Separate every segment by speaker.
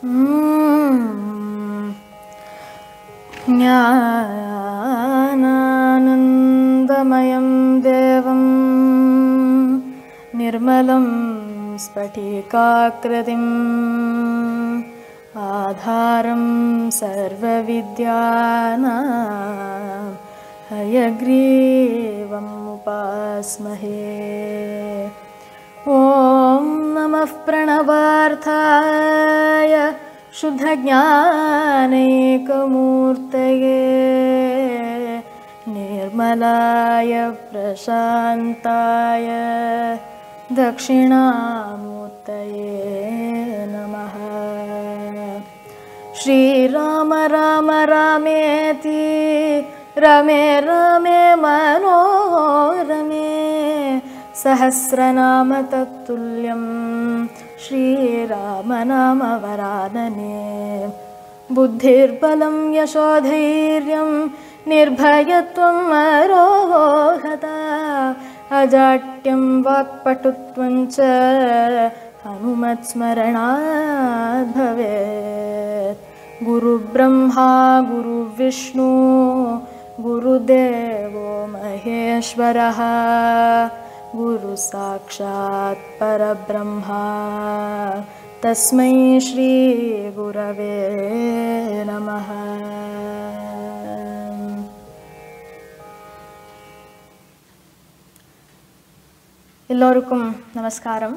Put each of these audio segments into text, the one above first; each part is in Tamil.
Speaker 1: ज्ञानानन्दमयं देवं निर्मलं स्फटिकाकृतिम् आधारं सर्वविद्यानां हयग्रीवम् उपास्महे ॐ नमः प्रणवार्थाय शुद्धज्ञानैकमूर्तये निर्मलाय प्रशान्ताय दक्षिणामूर्तये नमः श्रीराम राम रामेति रमे रमे मनोरमे सहस्रनाम तत्तुल्यं श्रीरामनामवरानने बुद्धिर्बलं यशोधैर्यं निर्भयत्वम् अरोहता अजाट्यं वाक्पटुत्वं च हनुमत्स्मरणात् भवेत् गुरुब्रह्मा गुरुविष्णु गुरुदेवो महेश्वरः गुरुसाक्षात् परब्रह्मा तस्मै श्रीगुरवे नमः எல்லோருக்கும் நமஸ்காரம்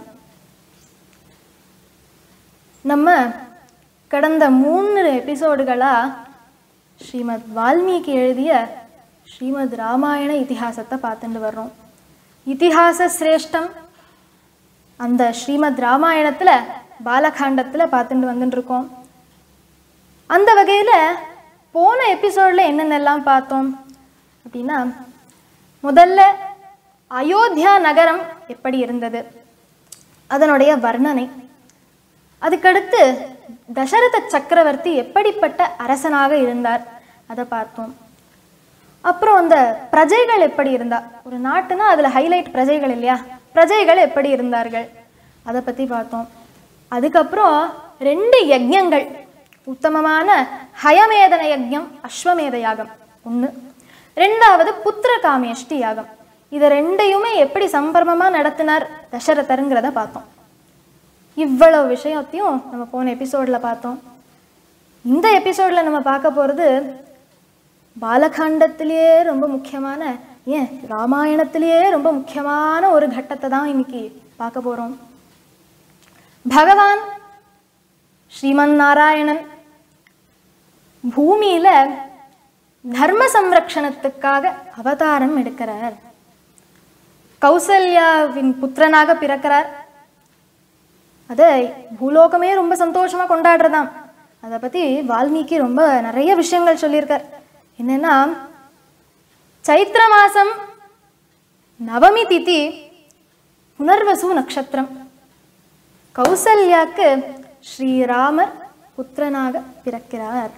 Speaker 1: நம்ம கடந்த மூன்று எபிசோடுகளாக ஸ்ரீமத் வால்மீகி எழுதிய ஸ்ரீமத் ராமாயண இதிகாசத்தை பார்த்துட்டு வர்றோம் இதிகாச சிரேஷ்டம் அந்த ஸ்ரீமத் ராமாயணத்தில் பாலகாண்டத்தில் பார்த்துட்டு வந்துட்டு இருக்கோம் அந்த வகையில் போன எபிசோடில் என்னென்னலாம் பார்த்தோம் அப்படின்னா முதல்ல அயோத்தியா நகரம் எப்படி இருந்தது அதனுடைய வர்ணனை அதுக்கடுத்து தசரத சக்கரவர்த்தி எப்படிப்பட்ட அரசனாக இருந்தார் அதை பார்த்தோம் அப்புறம் அந்த பிரஜைகள் எப்படி இருந்தா ஒரு நாட்டுனா அதில் ஹைலைட் பிரஜைகள் இல்லையா பிரஜைகள் எப்படி இருந்தார்கள் அதை பற்றி பார்த்தோம் அதுக்கப்புறம் ரெண்டு யஜ்யங்கள் உத்தமமான ஹயமேதன யஜ்யம் அஸ்வமேத யாகம் ஒன்று ரெண்டாவது புத்திர காமேஷ்டி யாகம் இதை ரெண்டையுமே எப்படி சம்பரமமாக நடத்தினார் தசரதருங்கிறத பார்த்தோம் இவ்வளவு விஷயத்தையும் நம்ம போன எபிசோடில் பார்த்தோம் இந்த எபிசோடில் நம்ம பார்க்க போகிறது பாலகாண்டத்திலேயே ரொம்ப முக்கியமான ஏன் ராமாயணத்திலேயே ரொம்ப முக்கியமான ஒரு கட்டத்தை தான் இன்னைக்கு பார்க்க போகிறோம் பகவான் ஸ்ரீமன் நாராயணன் பூமியில தர்ம சம்ரக்ஷணத்துக்காக அவதாரம் எடுக்கிறார் கௌசல்யாவின் புத்திரனாக பிறக்கிறார் அதை பூலோகமே ரொம்ப சந்தோஷமா கொண்டாடுறதாம் அதை பத்தி வால்மீகி ரொம்ப நிறைய விஷயங்கள் சொல்லியிருக்கார் என்னன்னா சைத்திர மாசம் நவமி திதி புனர்வசு நட்சத்திரம் கௌசல்யாக்கு ஸ்ரீராமர் புத்திரனாக பிறக்கிறார்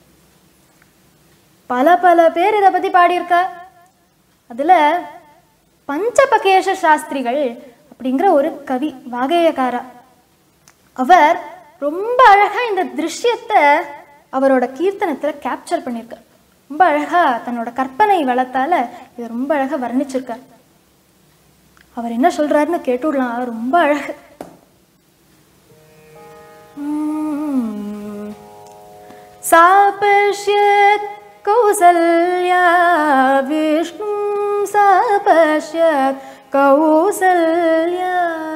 Speaker 1: பல பல பேர் இதை பத்தி பாடியிருக்கா அதுல பஞ்சபகேஷ சாஸ்திரிகள் அப்படிங்கிற ஒரு கவி வாகேயக்காரா அவர் ரொம்ப அழகா இந்த திருஷ்யத்தை அவரோட கீர்த்தனத்துல கேப்சர் பண்ணியிருக்கார் ரொம்ப அழகா தன்னோட கற்பனை வளத்தால இதை ரொம்ப அழகா வர்ணிச்சிருக்கார் அவர் என்ன சொல்றாருன்னு கேட்டுடலாம் ரொம்ப அழகு உம். சாபஷ்யத் கௌசல்யா விஷ்ணு சாபஷ்யத் கௌசல்யா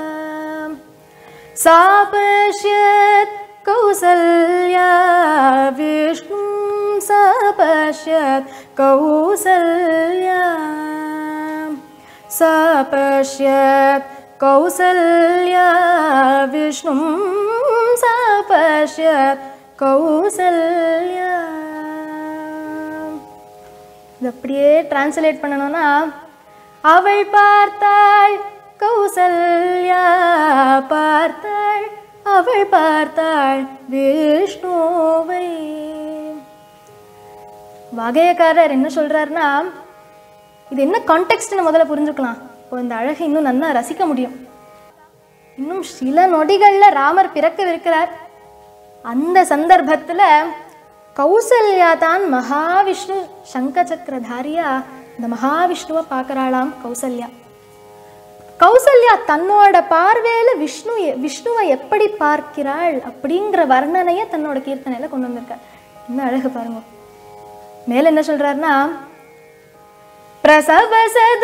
Speaker 1: सापश्यत् कौसल्या विष्णुं सापश्यत् कौसल्या सापश्यत् कौसल्या विष्णुं सापश्यत् कौसल्या இது அப்படியே டிரான்ஸ்லேட் பண்ணணும்னா அவள் பார்த்தாள் கௌசல்யா பார்த்தாள் அவள் பார்த்தாள் விஷ்ணுவை வகையக்காரர் என்ன சொல்றாருன்னா இது என்ன கான்டெக்ட்னு முதல்ல புரிஞ்சுக்கலாம் இப்போ இந்த அழகை இன்னும் நல்லா ரசிக்க முடியும் இன்னும் சில நொடிகள்ல ராமர் பிறக்கவிருக்கிறார் அந்த சந்தர்ப்பத்துல கௌசல்யா தான் மகாவிஷ்ணு சங்க சக்கரதாரியா இந்த மகாவிஷ்ணுவை பார்க்கறாளாம் கௌசல்யா கௌசல்யா தன்னோட பார்வையில விஷ்ணு எ- விஷ்ணுவை எப்படி பார்க்கிறாள் அப்படிங்கிற வர்ணனையை தன்னோட கீர்த்தனையில கொண்டு வந்திருக்கார் என்ன அழகு பாருங்க மேல என்ன சொல்றாருன்னா பிரசவ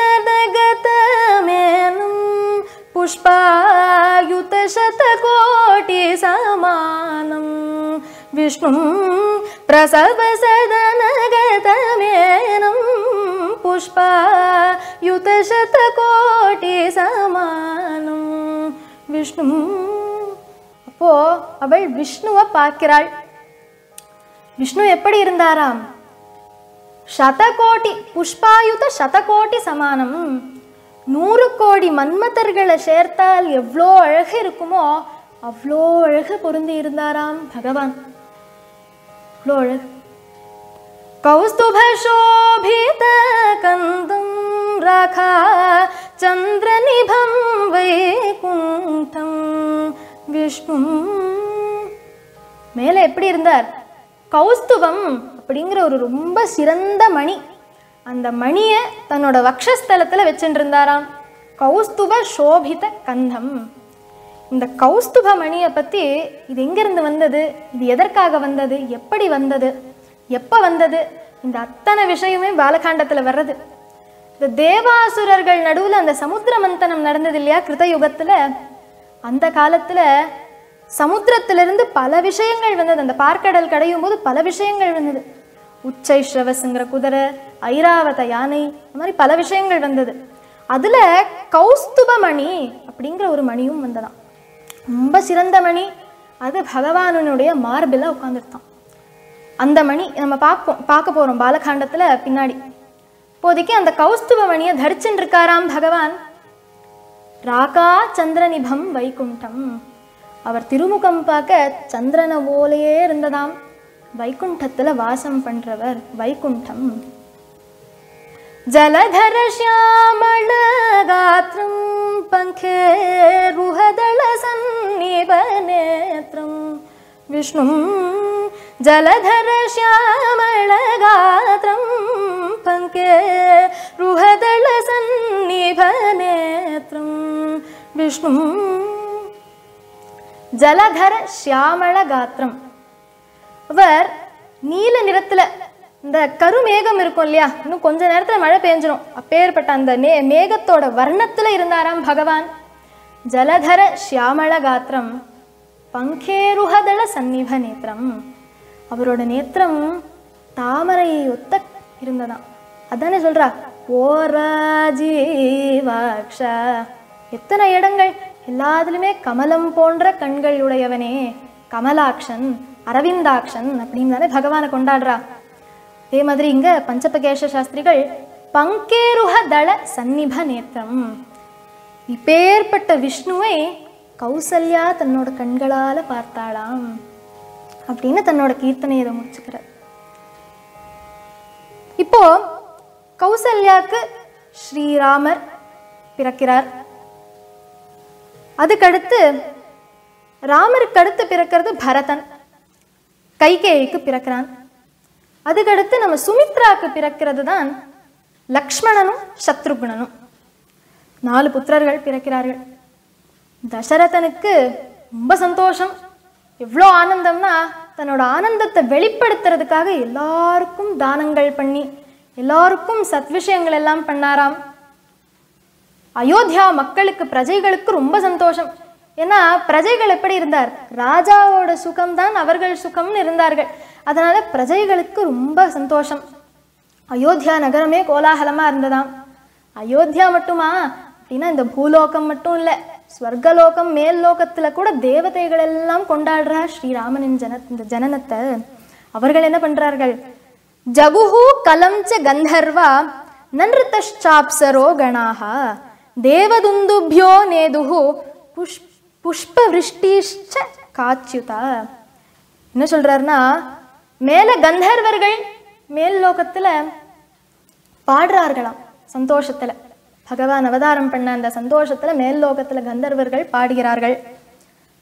Speaker 1: சதனகதமேனும் புஷ்பாயுத சதகோட்டி சமானம் விஷ்ணு பிரசவ சதனகதமேனும் புஷ்பாயுத சதகோட்டி சமானம் விஷ்ணு அப்போ அவள் விஷ்ணுவை பார்க்கிறாள் விஷ்ணு எப்படி இருந்தாராம் சதகோட்டி புஷ்பாயுத சதகோட்டி சமானம் நூறு கோடி மன்மதர்களை சேர்த்தால் எவ்வளோ அழகு இருக்குமோ அவ்வளோ அழகு பொருந்தி இருந்தாராம் பகவான் அவ்வளோ அழகு கௌஸ்துப சோபித கந்தம் ராகா சந்திரநிபம் வைகுண்டம் விஷ்ணு மேலே எப்படி இருந்தார் கௌஸ்துபம் அப்படிங்கிற ஒரு ரொம்ப சிறந்த மணி அந்த மணியை தன்னோட வக்ஷஸ்தலத்துல வச்சுட்டு இருந்தாராம் கௌஸ்துப சோபித கந்தம் இந்த கௌஸ்துப மணியை பத்தி இது எங்கிருந்து வந்தது இது எதற்காக வந்தது எப்படி வந்தது எப்ப வந்தது இந்த அத்தனை விஷயமே பாலகாண்டத்துல வர்றது இந்த தேவாசுரர்கள் நடுவுல அந்த சமுத்திர மந்தனம் நடந்தது இல்லையா கிருதயுகத்துல அந்த காலத்துல சமுத்திரத்திலிருந்து பல விஷயங்கள் வந்தது அந்த பார்க்கடல் கடையும் போது பல விஷயங்கள் வந்தது உச்சை ஸ்ரவஸ்ங்கிற குதிரை ஐராவத யானை இந்த மாதிரி பல விஷயங்கள் வந்தது அதுல கௌஸ்துப மணி அப்படிங்கிற ஒரு மணியும் வந்ததாம் ரொம்ப சிறந்த மணி அது பகவானுடைய மார்பில் உட்காந்துருத்தான் அந்த மணி நம்ம பார்ப்போம் பார்க்க போறோம் பாலகாண்டத்துல பின்னாடி இப்போதைக்கு அந்த கௌஸ்துப மணியை தரிச்சுட்டு இருக்காராம் பகவான் ராகா சந்திரநிபம் வைகுண்டம் அவர் திருமுகம் பார்க்க சந்திரனை போலையே இருந்ததாம் வைகுண்டத்துல வாசம் பண்றவர் வைகுண்டம் ஜலதர ಶ್ಯಾಮಳ ಗಾತ್ರಂ ಪಂಖೇ ರುಹದಳ ಸನ್ನಿಭ ನೇತ್ರಂ ವಿಷ್ಣು ಜಲಧರ ಶ್ಯಾಮಳ ಗಾತ್ರಂ ಪಂಖೇ ರುಹದಳ ಸನ್ನಿಭ ನೇತ್ರಂ ವಿಷ್ಣು ஜலதர ஷியாமள காத்திரம் அவர் நீல நிறத்துல இந்த கருமேகம் இருக்கும் இல்லையா இன்னும் கொஞ்ச நேரத்துல மழை பெஞ்சிரும் அப்பேற்பட்ட அந்த நே மேகத்தோட வர்ணத்துல இருந்தாராம் பகவான் ஜலதர ஷியாமள காத்திரம் பங்கேருஹதள சந்நிப நேத்திரம் அவரோட நேத்திரம் தாமரையை ஒத்த இருந்ததாம் அதானே சொல்றா ஓராஜீவாக்ஷா எத்தனை இடங்கள் எல்லாத்துலயுமே கமலம் போன்ற கண்கள் உடையவனே கமலாக்ஷன் அரவிந்தாக்ஷன் அப்படின்னு தானே பகவானை கொண்டாடுறா அதே மாதிரி இங்க பஞ்சபகேஷ சாஸ்திரிகள் பங்கேருஹ தள சந்நிப நேத்திரம் இப்பேற்பட்ட விஷ்ணுவை கௌசல்யா தன்னோட கண்களால பார்த்தாளாம் அப்படின்னு தன்னோட கீர்த்தனையை இதை முடிச்சுக்கிறார் இப்போ கௌசல்யாக்கு ஸ்ரீராமர் பிறக்கிறார் அதுக்கடுத்து ராமருக்கு அடுத்து பிறக்கிறது பரதன் கைகேயிக்கு பிறக்கிறான் அதுக்கடுத்து நம்ம சுமித்ராக்கு பிறக்கிறது தான் லக்ஷ்மணனும் சத்ருகுணனும் நாலு புத்திரர்கள் பிறக்கிறார்கள் தசரதனுக்கு ரொம்ப சந்தோஷம் எவ்வளோ ஆனந்தம்னா தன்னோட ஆனந்தத்தை வெளிப்படுத்துறதுக்காக எல்லாருக்கும் தானங்கள் பண்ணி எல்லாருக்கும் சத்விஷயங்கள் எல்லாம் பண்ணாராம் அயோத்தியா மக்களுக்கு பிரஜைகளுக்கு ரொம்ப சந்தோஷம் ஏன்னா பிரஜைகள் எப்படி இருந்தார் ராஜாவோட சுகம்தான் அவர்கள் சுகம்னு இருந்தார்கள் அதனால பிரஜைகளுக்கு ரொம்ப சந்தோஷம் அயோத்தியா நகரமே கோலாகலமா இருந்ததாம் அயோத்தியா மட்டுமா அப்படின்னா இந்த பூலோகம் மட்டும் இல்லை ஸ்வர்கலோகம் மேல் லோகத்துல கூட தேவதைகள் எல்லாம் கொண்டாடுறா ஸ்ரீராமனின் ஜன இந்த ஜனனத்தை அவர்கள் என்ன பண்றார்கள் ஜகுஹு கலம் ச கந்தர்வா நன்றுத்தாப்சரோ கணாக தேவதுந்துபியோ நேதுஹு புஷ் புஷ்ப விருஷ்டிஷ்ச காச்சுதா என்ன சொல்றாருன்னா மேல கந்தர்வர்கள் மேல் லோகத்துல பாடுறார்களாம் சந்தோஷத்துல பகவான் அவதாரம் பண்ண அந்த சந்தோஷத்துல மேல் லோகத்துல கந்தர்வர்கள் பாடுகிறார்கள்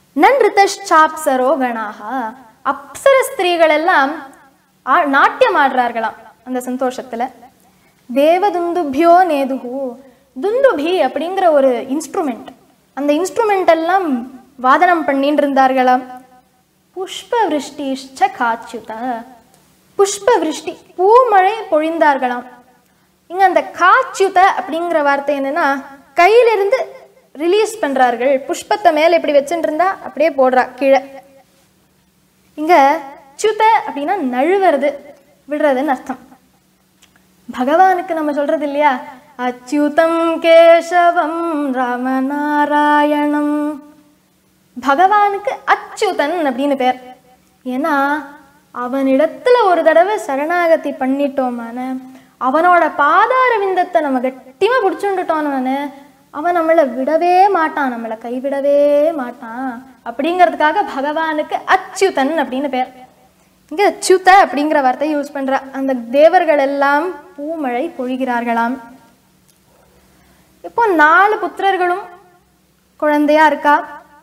Speaker 1: நன்றிதாப்சரோ கணாக அப்சர ஸ்திரீகள் எல்லாம் ஆ- நாட்டியம் ஆடுறார்களாம் அந்த சந்தோஷத்துல தேவதுந்துபியோ நேதுகு துந்துபி அப்படிங்கிற ஒரு இன்ஸ்ட்ருமெண்ட் அந்த இன்ஸ்ட்ருமெண்ட் எல்லாம் வாதனம் பண்ணிட்டு இருந்தார்களாம் புஷ்ப விருஷ்டிஷ்ச காச்சுத புஷ்ப விருஷ்டி பூமழை பொழிந்தார்களாம் இங்க அந்த காச்சுத அப்படிங்கிற வார்த்தை என்னன்னா கையிலிருந்து ரிலீஸ் பண்றார்கள் புஷ்பத்தை மேல இப்படி வச்சுட்டு இருந்தா அப்படியே போடுறா கீழே இங்க சுத அப்படின்னா நழுவுறது விடுறதுன்னு அர்த்தம் பகவானுக்கு நம்ம சொல்றது இல்லையா அச்சுதம் கேசவம் ராமநாராயணம் பகவானுக்கு அச்சுதன் அப்படின்னு பேர் ஏன்னா அவனிடத்துல ஒரு தடவை சரணாகதி பண்ணிட்டோமான அவனோட பாதார விந்தத்தை நம்ம கட்டியமா பிடிச்சுட்டுட்டோம்னு அவன் நம்மளை விடவே மாட்டான் நம்மளை கைவிடவே மாட்டான் அப்படிங்கிறதுக்காக பகவானுக்கு அச்சுதன் அப்படின்னு பேர் இங்க அச்சுத அப்படிங்கிற வார்த்தையை யூஸ் பண்ற அந்த தேவர்கள் எல்லாம் பூமழை பொழிகிறார்களாம் இப்போ நாலு புத்திரர்களும் குழந்தையா இருக்கா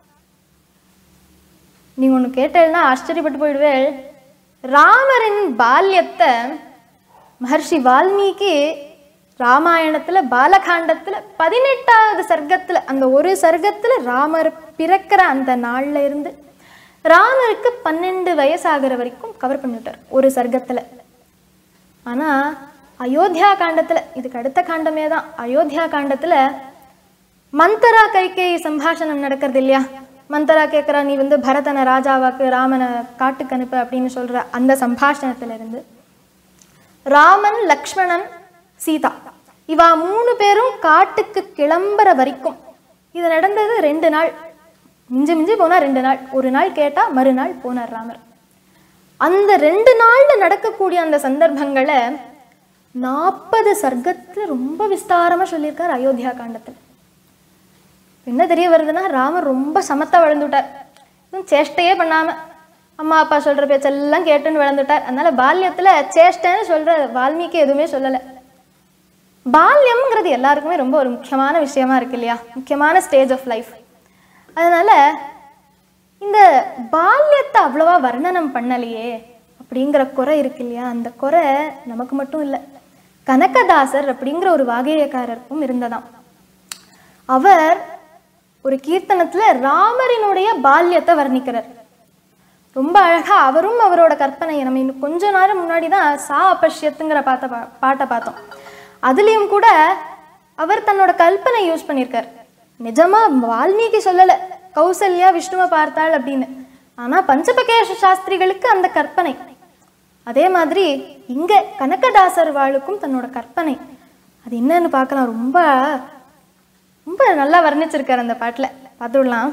Speaker 1: நீங்க ஒண்ணு கேட்டேன்னா ஆச்சரியப்பட்டு போயிடுவேள் ராமரின் பால்யத்தை மகர்ஷி வால்மீகி ராமாயணத்துல பாலகாண்டத்துல பதினெட்டாவது சர்க்கத்துல அந்த ஒரு சர்க்கத்துல ராமர் பிறக்கிற அந்த நாள்ல இருந்து ராமருக்கு பன்னெண்டு வயசாகிற வரைக்கும் கவர் பண்ணிவிட்டார் ஒரு சர்க்கத்துல ஆனா அயோத்தியா காண்டத்துல இதுக்கு அடுத்த காண்டமே தான் அயோத்தியா காண்டத்துல மந்தரா கைகேயி சம்பாஷணம் நடக்கிறது இல்லையா மந்தரா கேட்குறா நீ வந்து பரதனை ராஜாவாக்கு ராமனை காட்டுக்கு அனுப்பு அப்படின்னு சொல்ற அந்த சம்பாஷணத்துல இருந்து ராமன் லக்ஷ்மணன் சீதா இவா மூணு பேரும் காட்டுக்கு கிளம்புற வரைக்கும் இது நடந்தது ரெண்டு நாள் மிஞ்சி மிஞ்சி போனா ரெண்டு நாள் ஒரு நாள் கேட்டா மறுநாள் போனார் ராமர் அந்த ரெண்டு நாள்ல நடக்கக்கூடிய அந்த சந்தர்ப்பங்களை நாற்பது சர்க்கத்துல ரொம்ப விஸ்தாரமா சொல்லியிருக்கார் அயோத்தியா காண்டத்துல என்ன தெரிய வருதுன்னா ராமர் ரொம்ப சமத்தா வளர்ந்துட்டார் எதுவும் சேஷ்டையே பண்ணாம அம்மா அப்பா சொல்ற பேச்செல்லாம் கேட்டுன்னு வளர்ந்துட்டார் அதனால பால்யத்துல சேஷ்டைன்னு சொல்ற வால்மீகி எதுவுமே சொல்லலை பால்யம்ங்கிறது எல்லாருக்குமே ரொம்ப ஒரு முக்கியமான விஷயமா இருக்கு இல்லையா முக்கியமான ஸ்டேஜ் ஆஃப் லைஃப் அதனால இந்த பால்யத்தை அவ்வளவா வர்ணனம் பண்ணலையே அப்படிங்கிற குறை இருக்கு இல்லையா அந்த குறை நமக்கு மட்டும் இல்லை கனகதாசர் அப்படிங்கிற ஒரு வாகையக்காரருக்கும் இருந்ததாம் அவர் ஒரு கீர்த்தனத்துல ராமரினுடைய பால்யத்தை வர்ணிக்கிறார் ரொம்ப அழகா அவரும் அவரோட கற்பனையை நம்ம இன்னும் கொஞ்ச நேரம் முன்னாடி தான் சா அபஷ்யத்துங்கிற பாத்த பா- பாட்டை பார்த்தோம் அதுலயும் கூட அவர் தன்னோட கல்பனை யூஸ் பண்ணியிருக்கார் நிஜமா வால்மீகி சொல்லல கௌசல்யா விஷ்ணுவை பார்த்தாள் அப்படின்னு ஆனா பஞ்சபகேஷ சாஸ்திரிகளுக்கு அந்த கற்பனை அதே மாதிரி இங்க கனகதாசர் வாளுக்கும் தன்னோட கற்பனை அது என்னன்னு பார்க்கலாம் ரொம்ப ரொம்ப நல்லா வர்ணிச்சிருக்காரு அந்த பாட்டுல பார்த்துடலாம்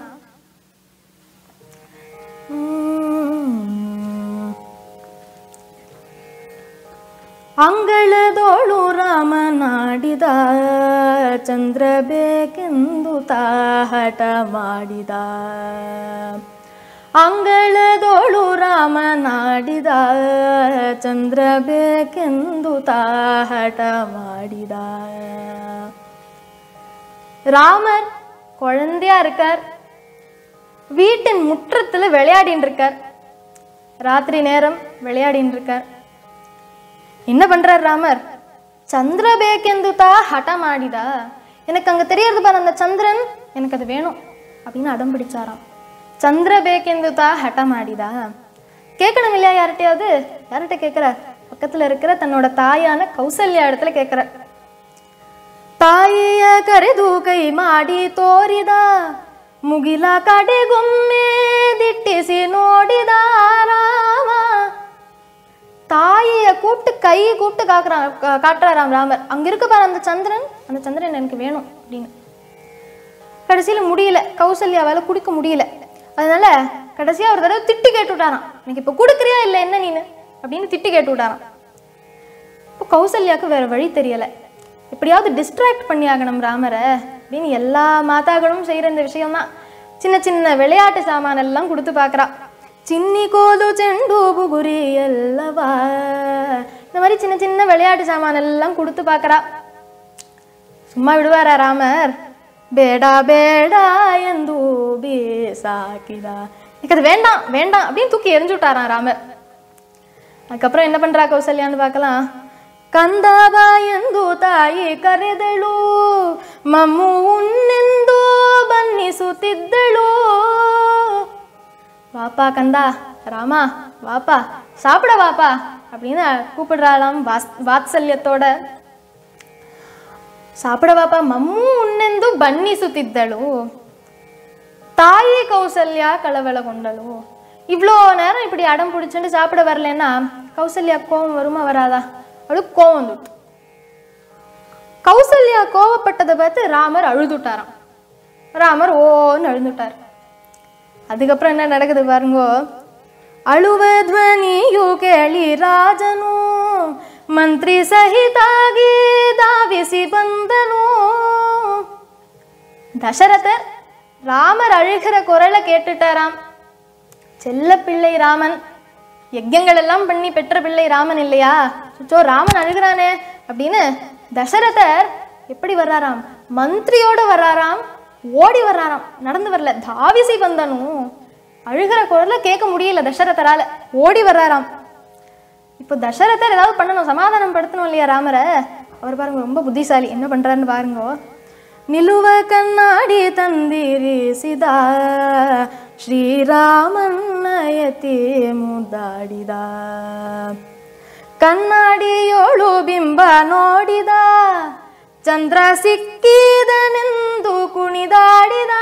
Speaker 1: ಅಂಗಳದೋಳು ರಾಮನಾಡಿದ ಚಂದ್ರ ಬೇಕೆಂದು ತಾಹಟ ಮಾಡಿದ ಅಂಗಳದೋಳು ರಾಮನಾಡಿದ ಚಂದ್ರ ಬೇಕೆಂದು ತಾಹಟ ಮಾಡಿದ ராமர் குழந்தையா இருக்கார் வீட்டின் முற்றத்துல விளையாடின்னு இருக்கார் ராத்திரி நேரம் விளையாடின்னு இருக்கார் என்ன பண்றார் ராமர் சந்திரபேக்கெந்துதா ஹட மாடிதா எனக்கு அங்க தெரியறது பாரு அந்த சந்திரன் எனக்கு அது வேணும் அப்படின்னு அடம் பிடிச்சாராம் சந்திரபேக்கெந்துதா ஹட மாடிதா கேட்கணும் இல்லையா யார்கிட்டயாவது யார்கிட்ட கேட்கிறார் பக்கத்துல இருக்கிற தன்னோட தாயான கௌசல்யா இடத்துல கேட்கிறார் ತಾಯಿಯ ಕರೆದು ಕೈ ಮಾಡಿ ತೋರಿದ ಮುಗಿಲ ಕಡೆಗೊಮ್ಮೆ ದಿಟ್ಟಿಸಿ ನೋಡಿದ ರಾಮ தாயை கூப்பிட்டு கை கூப்பிட்டு காக்குறான் கா- காட்டுறாராம் ராமர் அங்க இருக்கு பாரு அந்த சந்திரன் அந்த சந்திரன் எனக்கு வேணும் அப்படின்னு கடைசியில முடியல கௌசல்யாவால குடிக்க முடியல அதனால கடைசியா ஒரு தடவை திட்டி கேட்டு விட்டாராம் எனக்கு இப்ப கொடுக்குறியா இல்ல என்ன நீனு அப்படின்னு திட்டி கேட்டு விட்டாராம் இப்போ கௌசல்யாக்கு வேற வழி தெரியல எப்படியாவது டிஸ்ட்ராக்ட் பண்ணி ஆகணும் ராமரை அப்படின்னு எல்லா மாதாக்களும் செய்யற இந்த விஷயம்தான் சின்ன சின்ன விளையாட்டு சாமான் எல்லாம் கொடுத்து பார்க்கறா சின்னி கோது செண்டு புகுரி அல்லவா இந்த மாதிரி சின்ன சின்ன விளையாட்டு சாமான் எல்லாம் கொடுத்து பார்க்கறா சும்மா விடுவாரா ராமர் ಬೇಡ ಬೇಡ ಎಂದು ಬೀಸಾಕಿದ எனக்கு அது வேண்டாம் வேண்டாம் அப்படின்னு தூக்கி எரிஞ்சு விட்டாராம் ராமர் அதுக்கப்புறம் என்ன பண்றா கௌசல்யான்னு பார்க்கலாம் ಕಂದಬಾ ಎಂದು ತಾಯಿ ಕರೆದಳು ಮಮ್ಮು ಉಣ್ಣೆಂದು ಬನ್ನಿಸುತ್ತಿದ್ದಳು வாப்பா கந்தா ராமா வாப்பா சாப்பிட வாப்பா அப்படின்னு கூப்பிடுறாளாம் வாஸ் வாத்சல்யத்தோட ಸಾಪಿಡ ಪಾಪ ಮಮ್ಮೂ ಉಣ್ಣೆಂದು ಬಣ್ಣಿಸುತ್ತಿದ್ದಳು தாயி கௌசல்யா கலவலகொண்டளோ இவ்வளோ நேரம் இப்படி அடம் பிடிச்சுட்டு சாப்பிட வரலன்னா கௌசல்யா கோவம் வருமா வராதா அவளுக்கு கோவம் வந்துட்டு கௌசல்யா கோவப்பட்டதை பார்த்து ராமர் அழுதுட்டாராம் ராமர் ஓன்னு அழுதுட்டார் அதுக்கப்புறம் என்ன நடக்குது பாருங்கோ ಅಳುವ ಧ್ವನಿಯು ಕೇಳಿ ರಾಜನು ಮಂತ್ರಿ ಸಹಿತಾಗಿ ಧಾವಿಸಿ ಬಂದನು தசரதர் ராமர் அழுகிற குரலை கேட்டுட்டாராம் செல்ல பிள்ளை ராமன் யஜ்யங்கள் எல்லாம் பண்ணி பெற்ற பிள்ளை ராமன் இல்லையா சுச்சோ ராமன் அழுகிறானே அப்படின்னு தசரதர் எப்படி வர்றாராம் மந்திரியோட வர்றாராம் ஓடி வர்றாராம் நடந்து வரல தாவிசி வந்தனும் அழுகிற குரலை கேட்க முடியல தசரதரால ஓடி வர்றாராம் இப்போ தசரதர் ஏதாவது பண்ணணும் சமாதானம் படுத்தணும் இல்லையா ராமரை அவர் பாருங்க ரொம்ப புத்திசாலி என்ன பண்றாருன்னு பாருங்க ನಿಲುವ ಕಣ್ಣಾಡಿ ತಂದಿರಿಸಿದ ಶ್ರೀರಾಮನ್ನಯತಿ ಮುದ್ದಾಡಿದ ಕಣ್ಣಾಡಿಯೋಳು ಬಿಂಬ ನೋಡಿದ ಚಂದ್ರ ಸಿಕ್ಕಿದನೆಂದು ಕುಣಿದಾಡಿದ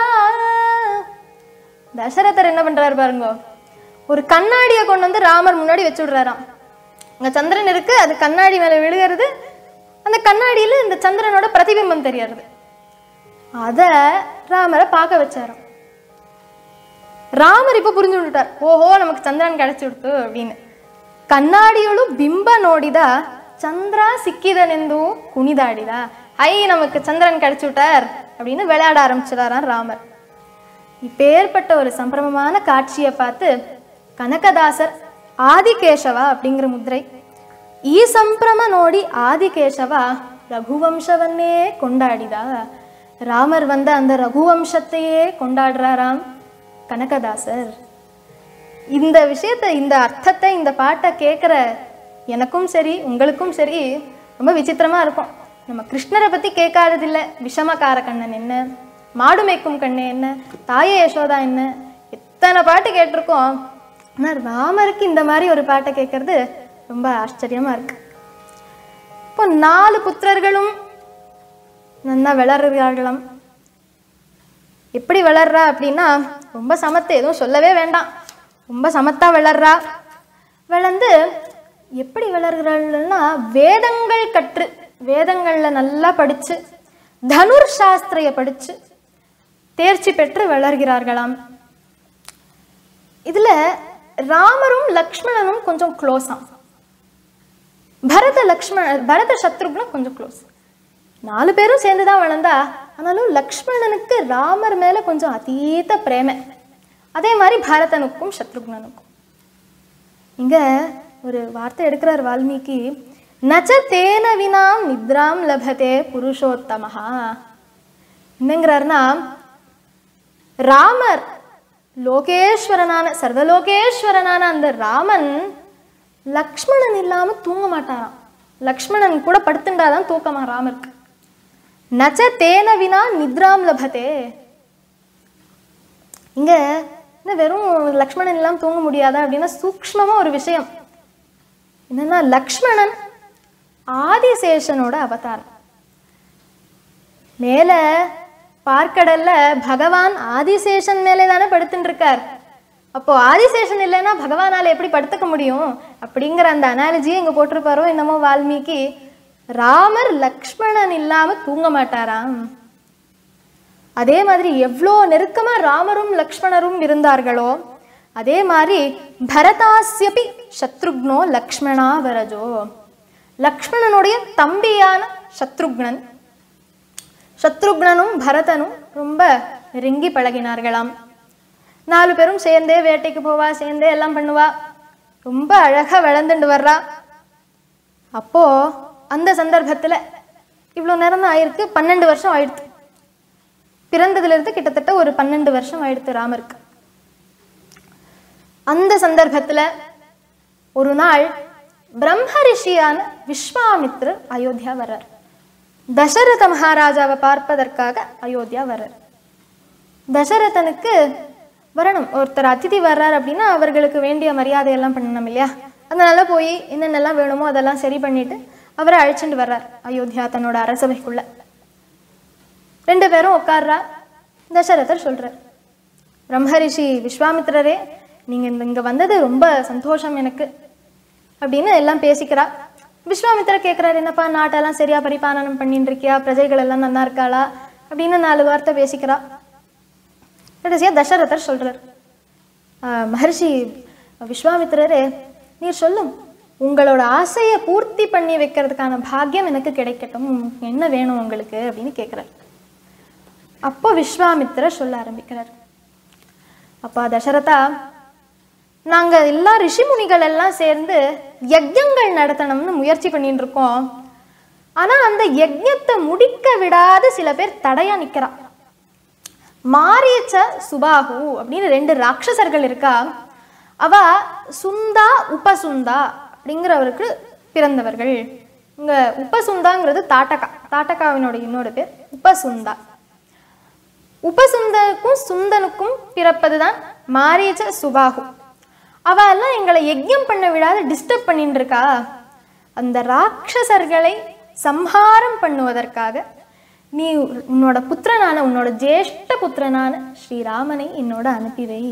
Speaker 1: தசரதர் என்ன பண்றாரு பாருங்க ஒரு கண்ணாடியை கொண்டு வந்து ராமர் முன்னாடி வச்சு விடுறாராம் அங்க சந்திரன் இருக்கு அது கண்ணாடி மேல விழுகிறது அந்த கண்ணாடியில இந்த சந்திரனோட பிரதிபிம்பம் தெரியறது அத ராமரை பார்க்க வச்சாராம் ராமர் இப்ப புரிஞ்சு விட்டுட்டார் ஓஹோ நமக்கு சந்திரன் கிடைச்சு விடுத்து அப்படின்னு ಕಣ್ಣಾಡಿಯೊಳು ಬಿಂಬ ನೋಡಿದ ಚಂದ್ರ ಸಿಕ್ಕಿದನೆಂದು ಕುಣಿದಾಡಿದ ஐ நமக்கு சந்திரன் கிடைச்சு விட்டார் அப்படின்னு விளையாட ஆரம்பிச்சிடாராம் ராமர் இப்பேற்பட்ட ஒரு சம்பிரமமான காட்சியை பார்த்து கனகதாசர் ஆதிகேசவா அப்படிங்கிற முத்திரை ಈ ಸಂಭ್ರಮ ನೋಡಿ ಆದಿಕೇಶವ ரகுவம்சவன்னே கொண்டாடிதா ராமர் வந்த அந்த ரகுவம்சத்தையே கொண்டாடுறாராம் கனகதாசர் இந்த விஷயத்தை இந்த அர்த்தத்தை இந்த பாட்டை கேட்குற எனக்கும் சரி உங்களுக்கும் சரி ரொம்ப விசித்திரமா இருக்கும் நம்ம கிருஷ்ணரை பத்தி கேட்காததில்ல விஷமகார கண்ணன் என்ன மாடு மேய்க்கும் கண்ணு என்ன தாயே யசோதா என்ன எத்தனை பாட்டு கேட்டிருக்கோம் ஆனா ராமருக்கு இந்த மாதிரி ஒரு பாட்டை கேட்கறது ரொம்ப ஆச்சரியமா இருக்கு இப்போ நாலு புத்திரர்களும் நல்லா வளர்கிறார்களாம் எப்படி வளர்றா அப்படின்னா ரொம்ப சமத்து எதுவும் சொல்லவே வேண்டாம் ரொம்ப சமத்தா வளர்றா வளர்ந்து எப்படி வளர்கிறாள்னா வேதங்கள் கற்று வேதங்கள்ல நல்லா படிச்சு தனுர் சாஸ்திரைய படிச்சு தேர்ச்சி பெற்று வளர்கிறார்களாம் இதுல ராமரும் லக்ஷ்மணனும் கொஞ்சம் க்ளோஸாம் பரத லக்ஷ்மண பரத சத்ருக்னும் கொஞ்சம் க்ளோஸ் நாலு பேரும் சேர்ந்து தான் வளர்ந்தா ஆனாலும் லக்ஷ்மணனுக்கு ராமர் மேல கொஞ்சம் அதீத பிரேமை அதே மாதிரி பரதனுக்கும் சத்ருக்னனுக்கும் இங்க ஒரு வார்த்தை எடுக்கிறார் வால்மீகி நச்ச தேன வினாம் நித்ராம் லபதே புருஷோத்தமஹா என்னங்கிறாருன்னா ராமர் லோகேஸ்வரனான சர்வலோகேஸ்வரனான அந்த ராமன் லக்ஷ்மணன் இல்லாம தூங்க மாட்டாராம் லக்ஷ்மணன் கூட படுத்துண்டாதான் தூக்கமா ராமருக்கு நச்ச தேன வினா நித்ராம் லபதே இங்க என்ன வெறும் லக்ஷ்மணன் இல்லாம தூங்க முடியாதா அப்படின்னா சூக்ஷ்மமா ஒரு விஷயம் என்னன்னா லக்ஷ்மணன் ஆதிசேஷனோட அவதாரம் மேல பார்க்கடல்ல பகவான் ஆதிசேஷன் மேலே தானே படுத்துட்டு இருக்கார் அப்போ ஆதிசேஷன் இல்லைன்னா பகவானால எப்படி படுத்துக்க முடியும் அப்படிங்கிற அந்த அனாலஜியை இங்க போட்டிருப்பாரோ என்னமோ வால்மீகி ராமர் லக்ஷ்மணன் இல்லாம தூங்க மாட்டாராம் அதே மாதிரி எவ்வளோ நெருக்கமா ராமரும் லக்ஷ்மணரும் இருந்தார்களோ அதே மாதிரி பரதாஸ்யபி சத்ருக்னோ லக்ஷ்மணா வரஜோ லக்ஷ்மணனுடைய தம்பியான சத்ருக்னன் சத்ருக்னனும் பரதனும் ரொம்ப நெருங்கி பழகினார்களாம் நாலு பேரும் சேர்ந்தே வேட்டைக்கு போவா சேர்ந்தே எல்லாம் பண்ணுவா ரொம்ப அழகா வளர்ந்துட்டு வர்றா அப்போ அந்த சந்தர்ப்பத்துல இவ்வளோ நேரம் தான் ஆயிருக்கு பன்னெண்டு வருஷம் ஆயிடுத்து பிறந்ததிலிருந்து கிட்டத்தட்ட ஒரு பன்னெண்டு வருஷம் ஆயிடுத்து ராமருக்கு அந்த சந்தர்ப்பத்துல ஒரு நாள் பிரம்ம ரிஷியான விஸ்வாமித்ரர் அயோத்தியா வர்றார் தசரத மகாராஜாவை பார்ப்பதற்காக அயோத்தியா வர்றார் தசரதனுக்கு வரணும் ஒருத்தர் அதிதி வர்றார் அப்படின்னா அவர்களுக்கு வேண்டிய மரியாதையெல்லாம் பண்ணணும் இல்லையா அதனால போய் என்னென்னலாம் வேணுமோ அதெல்லாம் சரி பண்ணிட்டு அவரை அழைச்சிட்டு வர்றார் அயோத்தியா தன்னோட அரசவைக்குள்ள ரெண்டு பேரும் உட்கார்றா தசரதர் சொல்றார் பிரம்மரிஷி விஸ்வாமித்திரரே நீங்க இந்த இங்க வந்தது ரொம்ப சந்தோஷம் எனக்கு அப்படின்னு எல்லாம் பேசிக்கிறா விஸ்வாமித்திரர் கேட்குறாரு என்னப்பா நாட்டெல்லாம் சரியா பரிபாலனம் பண்ணிட்டு இருக்கியா பிரஜைகள் எல்லாம் நல்லா இருக்காளா அப்படின்னு நாலு வார்த்தை பேசிக்கிறா கடைசியாக தசரதர் சொல்றார் "ஆஹ், மகர்ஷி விஸ்வாமித்திரரே நீர் சொல்லும் உங்களோட ஆசையை பூர்த்தி பண்ணி வைக்கிறதுக்கான பாக்கியம் எனக்கு கிடைக்கட்டும் என்ன வேணும் உங்களுக்கு அப்படின்னு கேட்குறார் அப்போ விஸ்வாமித்திரர் சொல்ல ஆரம்பிக்கிறார் அப்பா தசரதா நாங்க எல்லா ரிஷிமுனிகள் எல்லாம் சேர்ந்து யஜ்யங்கள் நடத்தணும்னு முயற்சி பண்ணிட்டு இருக்கோம் ஆனா அந்த யஜ்யத்தை முடிக்க விடாத சில பேர் தடையா நிக்கிறா மாரியச்ச சுபாகு அப்படின்னு ரெண்டு ராட்சசர்கள் இருக்கா அவ சுந்தா உபசுந்தா அப்படிங்கிறவருக்கு பிறந்தவர்கள் இங்க உபசுந்தாங்கிறது தாட்டகா தாட்டகாவினோட இன்னொரு பேர் உபசுந்தா உபசுந்தனுக்கும் சுந்தனுக்கும் பிறப்பதுதான் மாரீச்ச சுபாகு அவ எல்லாம் எங்களை யஜ்யம் பண்ண விடாத டிஸ்டர்ப் பண்ணிட்டு இருக்கா அந்த ராட்சசர்களை சம்ஹாரம் பண்ணுவதற்காக நீ உன்னோட புத்திரனான உன்னோட ஜேஷ்ட புத்திரனான ஸ்ரீராமனை என்னோட அனுப்பி வை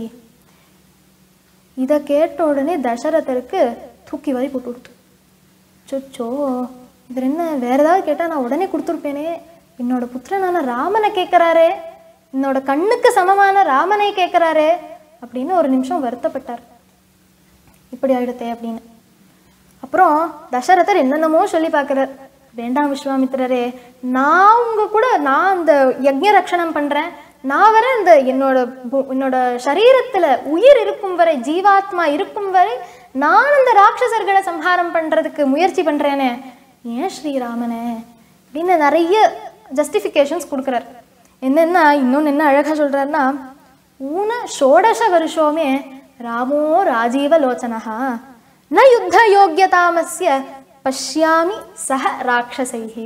Speaker 1: இதை கேட்ட உடனே தசரதருக்கு தூக்கி வாரி போட்டு கொடுத்து சொச்சோ இவர் என்ன வேற ஏதாவது கேட்டால் நான் உடனே கொடுத்துருப்பேனே என்னோட புத்திரனான ராமனை கேட்குறாரே என்னோட கண்ணுக்கு சமமான ராமனை கேட்குறாரே அப்படின்னு ஒரு நிமிஷம் வருத்தப்பட்டார் இப்படி ஆயிடுத்தே அப்படின்னு அப்புறம் தசரதர் என்னென்னமோ சொல்லி பார்க்குறார் வேண்டாம் விஸ்வாமித்திரரே நான் உங்க கூட நான் இந்த யஜ்ஞ ரக்ஷணம் பண்றேன் நான் வர இந்த என்னோட பு- என்னோட சரீரத்துல உயிர் இருக்கும் வரை ஜீவாத்மா இருக்கும் வரை நான் அந்த ராட்சசர்களை சம்ஹாரம் பண்றதுக்கு முயற்சி பண்றேனே ஏன் ஸ்ரீராமனே அப்படின்னு நிறைய ஜஸ்டிஃபிகேஷன்ஸ் கொடுக்குறார் என்னென்னா இன்னொன்று என்ன அழகா சொல்றாருன்னா ஊன ஷோடச வருஷோமே ராமோ ராஜீவலோச்சனஹா ந யுத்த யோக்கியதாமஸ்ய பஷ்யாமி சக ராட்சசைஹி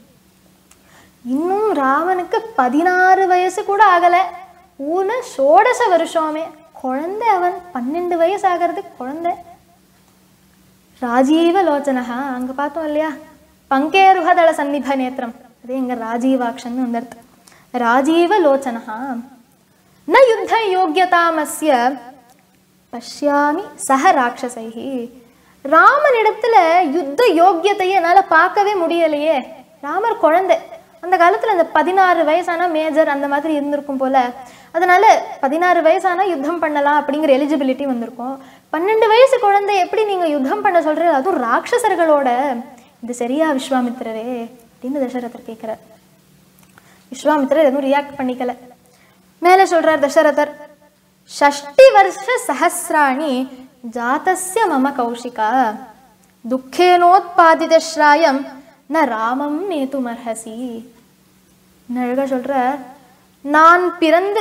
Speaker 1: இன்னும் ராமனுக்கு பதினாறு வயசு கூட ஆகல ஊன ஷோடச வருஷமே குழந்தை அவன் பன்னெண்டு வயசு ஆகிறது குழந்தை ராஜீவ லோச்சனஹா அங்க பார்த்தோம் இல்லையா பங்கேருகதள சந்நிப நேத்திரம் அதே எங்க ராஜீவாக்ஷன் வந்து அர்த்தம் ராஜீவ லோச்சனஹா ந யுத்த யோக்கியதாமஸ்ய பஷ்யாமி சக ராட்சசைஹி ராமனிடத்துல யுத்த யோக்கியத்தையே என்னால பார்க்கவே முடியலையே ராமர் குழந்தை அந்த காலத்துல அந்த பதினாறு வயசான மேஜர் அந்த மாதிரி இருந்திருக்கும் போல அதனால பதினாறு வயசானா யுத்தம் பண்ணலாம் அப்படிங்கிற எலிஜிபிலிட்டி வந்திருக்கும் பன்னெண்டு வயசு குழந்தை எப்படி நீங்க யுத்தம் பண்ண சொல்றீங்க அதுவும் ராட்சசர்களோட இது சரியா விஸ்வாமித்திரரே அப்படின்னு தசரதர் கேட்கிறார் விஸ்வாமித்திரர் எதுவும் ரியாக்ட் பண்ணிக்கல மேலே சொல்றார் தசரதர் ஷஷ்டி வருஷ சஹசிராணி ஜாதஸ்ய மம கௌஷிகா துக்கேனோத்பாதித ஸ்ராயம் ந ராமம் நேத்துமர்ஹசி என்ன அழகா சொல்ற நான் பிறந்து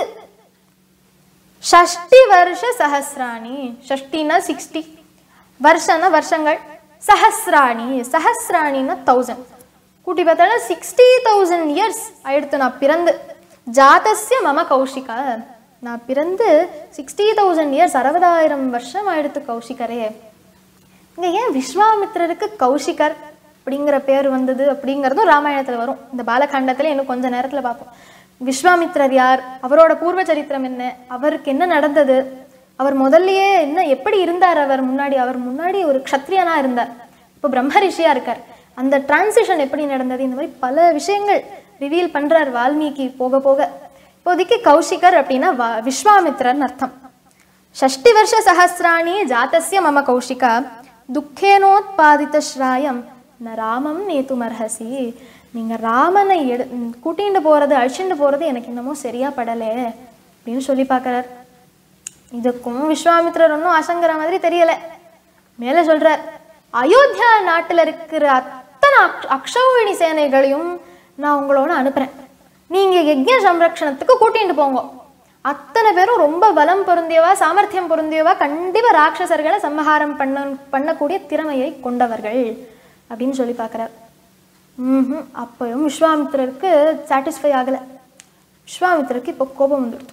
Speaker 1: ஷஷ்டி வருஷ சஹசிராணி ஷஷ்டினா சிக்ஸ்டி வருஷம்னா வருஷங்கள் சஹசிராணி சஹசிராணின்னா தௌசண்ட் கூட்டி பார்த்தாலும் சிக்ஸ்டி தௌசண்ட் இயர்ஸ் ஆயிடுத்து நான் பிறந்து ஜாதஸ்ய மம கௌஷிகா நான் பிறந்து சிக்ஸ்டி தௌசண்ட் இயர்ஸ் அறுபதாயிரம் வருஷம் ஆயிடுத்து கௌஷிகரே இங்க ஏன் விஸ்வாமித்திரருக்கு கௌஷிகர் அப்படிங்கிற பேர் வந்தது அப்படிங்கிறதும் ராமாயணத்துல வரும் இந்த பாலகாண்டத்துல இன்னும் கொஞ்ச நேரத்துல பார்ப்போம் விஸ்வாமித்திரர் யார் அவரோட பூர்வ சரித்திரம் என்ன அவருக்கு என்ன நடந்தது அவர் முதல்லயே என்ன எப்படி இருந்தார் அவர் முன்னாடி அவர் முன்னாடி ஒரு க்ஷத்ரியனா இருந்தார் இப்போ பிரம்ம ரிஷியா இருக்கார் அந்த டிரான்சிஷன் எப்படி நடந்தது இந்த மாதிரி பல விஷயங்கள் ரிவீல் பண்றார் வால்மீகி போக போக இப்போதைக்கு கௌஷிகர் அப்படின்னா வா- விஸ்வாமித்திரர்னு அர்த்தம் ஷஷ்டி வருஷ சஹசிராணி ஜாத்தஸ்ய மம கௌஷிகா துக்கேனோத்பாதித ஸ்ராயம் ந ராமம் நேத்துமர்ஹசி நீங்க ராமனை எடு ம், கூட்டிட்டு போறது அழிச்சுட்டு போறது எனக்கு என்னமோ சரியா படலே அப்படின்னு சொல்லி பார்க்கறார் இதுக்கும் விஸ்வாமித்திரர் ஒன்றும் அசங்குற மாதிரி தெரியல மேலே சொல்றார் அயோத்தியா நாட்டுல இருக்கிற அத்தனை அக்ஷ- அக்ஷௌகிணி சேனைகளையும் நான் உங்களோட அனுப்புறேன் நீங்க யஜ்ஞ சம்ரக்ஷணத்துக்கு கூட்டிட்டு போங்க அத்தனை பேரும் ரொம்ப பலம் பொருந்தியவா சாமர்த்தியம் பொருந்தியவா கண்டிப்பா ராட்சசர்களை சம்ஹாரம் பண்ண பண்ணக்கூடிய திறமையை கொண்டவர்கள் அப்படின்னு சொல்லி பார்க்குறார் ம் அப்பயும் விஸ்வாமித்திரருக்கு சாட்டிஸ்ஃபை ஆகலை விஸ்வாமித்திரருக்கு இப்போ கோபம் வந்துடுது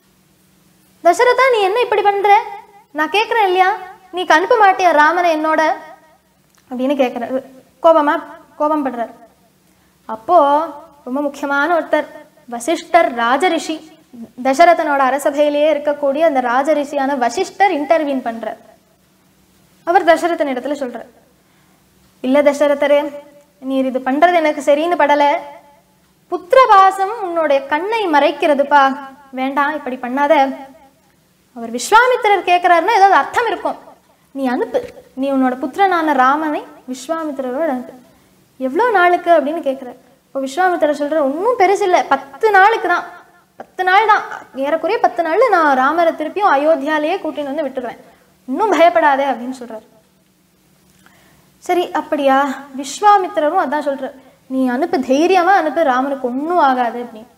Speaker 1: தசரதா நீ என்ன இப்படி பண்ற நான் கேட்குறேன் இல்லையா நீ அனுப்ப மாட்டியா ராமனை என்னோட அப்படின்னு கேட்குறாரு கோபமா கோபம் படுறார் அப்போ ரொம்ப முக்கியமான ஒருத்தர் வசிஷ்டர் ராஜரிஷி தசரதனோட அரசபையிலேயே இருக்கக்கூடிய அந்த ராஜரிஷியான வசிஷ்டர் இன்டர்வியூன் பண்றார் அவர் தசரதன் இடத்துல சொல்றார் இல்ல தசரதரே நீர் இது பண்றது எனக்கு சரின்னு படல புத்திரபாசம் உன்னுடைய கண்ணை மறைக்கிறதுப்பா வேண்டாம் இப்படி பண்ணாத அவர் விஸ்வாமித்திரர் கேட்குறாருன்னா ஏதாவது அர்த்தம் இருக்கும் நீ அனுப்பு நீ உன்னோட புத்திரனான ராமனை விஸ்வாமித்திரரோட அனுப்பு எவ்வளோ நாளுக்கு அப்படின்னு கேட்குறாரு இப்போ விஸ்வாமித்திரர் சொல்ற ஒன்றும் பெருசில்லை பத்து நாளுக்கு தான் பத்து நாள் தான் ஏறக்குறைய பத்து நாள்ல நான் ராமரை திருப்பியும் அயோத்தியாலேயே கூட்டின்னு வந்து விட்டுருவேன் இன்னும் பயப்படாதே அப்படின்னு சொல்றாரு சரி அப்படியா விஸ்வாமித்திரரும் அதான் சொல்றார் நீ அனுப்பு தைரியமா அனுப்பு ராமனுக்கு ஒன்றும் ஆகாது அப்படின்னு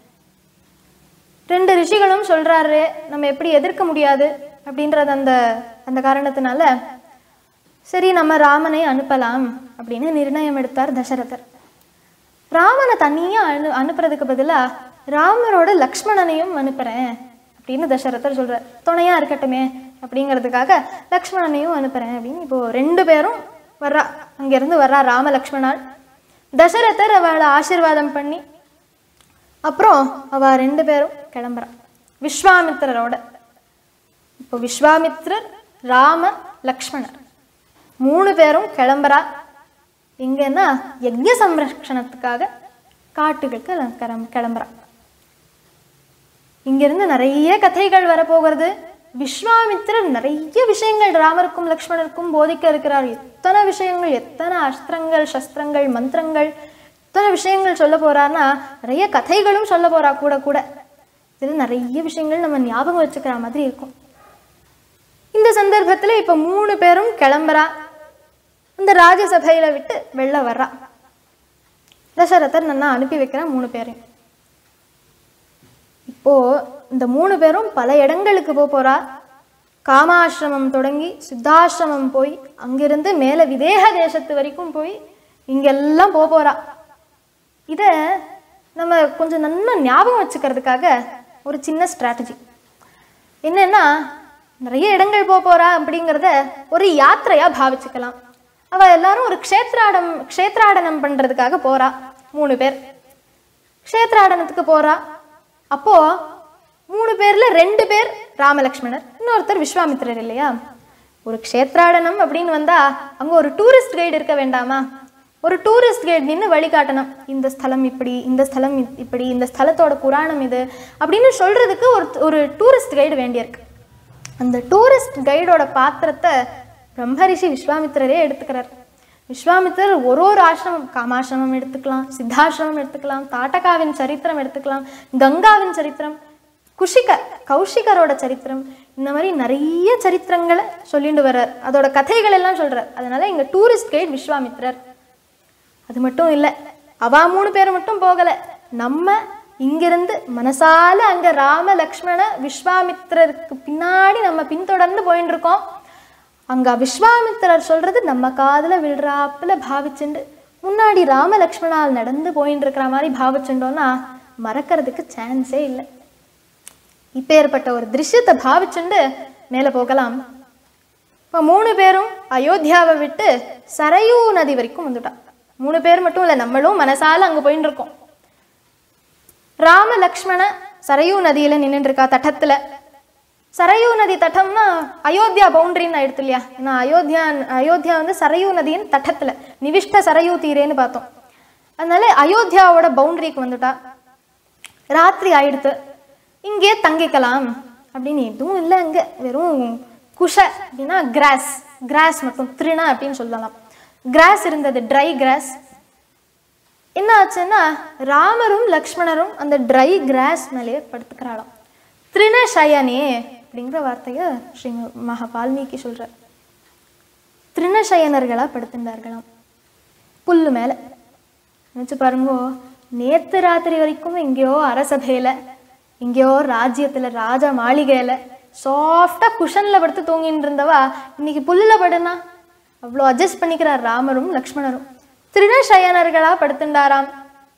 Speaker 1: ரெண்டு ரிஷிகளும் சொல்றாரு நம்ம எப்படி எதிர்க்க முடியாது அப்படின்றது அந்த அந்த காரணத்தினால சரி நம்ம ராமனை அனுப்பலாம் அப்படின்னு நிர்ணயம் எடுத்தார் தசரதர் ராமனை தனியா அனு அனுப்புறதுக்கு பதிலா ராமரோட லக்ஷ்மணனையும் அனுப்புறேன் அப்படின்னு தசரதர் சொல்றார் துணையா இருக்கட்டுமே அப்படிங்கிறதுக்காக லக்ஷ்மணனையும் அனுப்புறேன் அப்படின்னு இப்போ ரெண்டு பேரும் வர்றா அங்கிருந்து வர்றா ராம லக்ஷ்மணால் தசரதர் அவளை ஆசீர்வாதம் பண்ணி அப்புறம் அவ ரெண்டு பேரும் கிளம்புறா விஸ்வாமித்திரரோட இப்போ விஸ்வாமித்திரர் ராமர் லக்ஷ்மணர் மூணு பேரும் கிளம்புறா எங்கன்னா யஜ்ய சம்ரக்ஷணத்துக்காக காட்டுகளுக்கு எல்லாம் கிளம்ப கிளம்புறா இங்கிருந்து நிறைய கதைகள் வரப்போகிறது விஸ்வாமித்திரர் நிறைய விஷயங்கள் ராமருக்கும் லக்ஷ்மணருக்கும் போதிக்க இருக்கிறார் எத்தனை விஷயங்கள் எத்தனை அஸ்திரங்கள் சஸ்திரங்கள் மந்திரங்கள் எத்தனை விஷயங்கள் சொல்ல போறார்னா நிறைய கதைகளும் சொல்ல போறா கூட கூட இதில் நிறைய விஷயங்கள் நம்ம ஞாபகம் வச்சுக்கிற மாதிரி இருக்கும் இந்த சந்தர்ப்பத்துல இப்ப மூணு பேரும் கிளம்புறா இந்த ராஜசபையில விட்டு வெளில வர்றா தசரதர் நன்னா அனுப்பி வைக்கிறான் மூணு பேரையும் இப்போ இந்த மூணு பேரும் பல இடங்களுக்கு போக போறா காமாசிரமம் தொடங்கி சித்தாசிரமம் போய் அங்கிருந்து மேல விதேக தேசத்து வரைக்கும் போய் இங்கெல்லாம் போக போறா இத நம்ம கொஞ்சம் நல்லா ஞாபகம் வச்சுக்கிறதுக்காக ஒரு சின்ன ஸ்ட்ராட்டஜி என்னன்னா நிறைய இடங்கள் போக போறா அப்படிங்கிறத ஒரு யாத்திரையா பாவிச்சுக்கலாம் அவ எல்லாரும் ஒரு க்ஷேத்ராடம் க்ஷேத்ராடனம் பண்றதுக்காக போறா மூணு பேர் க்ஷேத்ராடனத்துக்கு போறா அப்போ மூணு பேர்ல ரெண்டு பேர் ராமலக்ஷ்மணர் இன்னொருத்தர் விஸ்வாமித்திரர் இல்லையா ஒரு க்ஷேத்ராடனம் அப்படின்னு வந்தா அங்க ஒரு டூரிஸ்ட் கைடு இருக்க வேண்டாமா ஒரு டூரிஸ்ட் கைடு நின்று வழிகாட்டணும் இந்த ஸ்தலம் இப்படி இந்த ஸ்தலம் இப்- இப்படி இந்த ஸ்தலத்தோட புராணம் இது அப்படின்னு சொல்றதுக்கு ஒரு ஒரு டூரிஸ்ட் கைடு வேண்டியிருக்கு அந்த டூரிஸ்ட் கைடோட பாத்திரத்தை பிரம்மரிஷி விஸ்வாமித்திரரே எடுத்துக்கிறார் விஸ்வாமித்திரர் ஒரு ஒரு ஆசிரமம் காமாசிரமம் எடுத்துக்கலாம் சித்தாசிரமம் எடுத்துக்கலாம் தாட்டகாவின் சரித்திரம் எடுத்துக்கலாம் கங்காவின் சரித்திரம் குஷிக கௌஷிகரோட சரித்திரம் இந்த மாதிரி நிறைய சரித்திரங்களை சொல்லிட்டு வர்றார் அதோட கதைகள் எல்லாம் சொல்றார் அதனால இங்க டூரிஸ்ட் கைட் விஸ்வாமித்திரர் அது மட்டும் இல்லை அவா மூணு பேர் மட்டும் போகல நம்ம இங்கிருந்து மனசால அங்க ராம லக்ஷ்மண விஸ்வாமித்திரருக்கு பின்னாடி நம்ம பின்தொடர்ந்து போயின்னு இருக்கோம் அங்க விஸ்வாமித்திரர் சொல்றது நம்ம காதுல விழுறாப்புல பாவிச்சுண்டு முன்னாடி ராம லக்ஷ்மணால் நடந்து போயின்னு இருக்கிற மாதிரி பாவிச்சுட்டோம்னா மறக்கிறதுக்கு சான்ஸே இல்லை இப்பேற்பட்ட ஒரு திருஷ்யத்தை பாவிச்சுண்டு மேலே போகலாம் இப்போ மூணு பேரும் அயோத்தியாவை விட்டு சரையூ நதி வரைக்கும் வந்துட்டான் மூணு பேர் மட்டும் இல்லை நம்மளும் மனசால அங்கே போயின்னு இருக்கோம் ராம லக்ஷ்மண சரையூ நதியில நின்னுட்டு இருக்கா தட்டத்துல சரையூ நதி தட்டம்னா அயோத்தியா பவுண்டரின்னு ஆயிடுத்து இல்லையா ஏன்னா அயோத்தியா அயோத்தியா வந்து சரையூ நதியின் தட்டத்துல நிவிஷ்ட சரையூ தீரேன்னு பார்த்தோம் அதனால அயோத்தியாவோட பவுண்டரிக்கு வந்துட்டா ராத்திரி ஆயிடுத்து இங்கே தங்கிக்கலாம் அப்படின்னு எதுவும் இல்லை அங்கே வெறும் குஷ அப்படின்னா கிராஸ் கிராஸ் மட்டும் திருண அப்படின்னு சொல்லலாம் கிராஸ் இருந்தது ட்ரை கிராஸ் என்ன ஆச்சுன்னா ராமரும் லக்ஷ்மணரும் அந்த ட்ரை கிராஸ் மேலேயே படுத்துக்கிறாளாம் திருணசயனே அப்படிங்கிற வார்த்தையை ஸ்ரீ மகா வால்மீகி சொல்றார் திருணசயனர்களா படுத்திருந்தார்களாம் புல்லு மேலே நினச்சி பாருங்கோ நேத்து ராத்திரி வரைக்கும் எங்கேயோ அரசபையில எங்கேயோ ராஜ்யத்துல ராஜ மாளிகையில சாஃப்டா குஷன்ல படுத்து தூங்கிட்டு இருந்தவா இன்னைக்கு புல்லுல படுனா அவ்வளோ அட்ஜஸ்ட் பண்ணிக்கிறார் ராமரும் லக்ஷ்மணரும் திருடசயனர்களா படுத்துண்டாராம்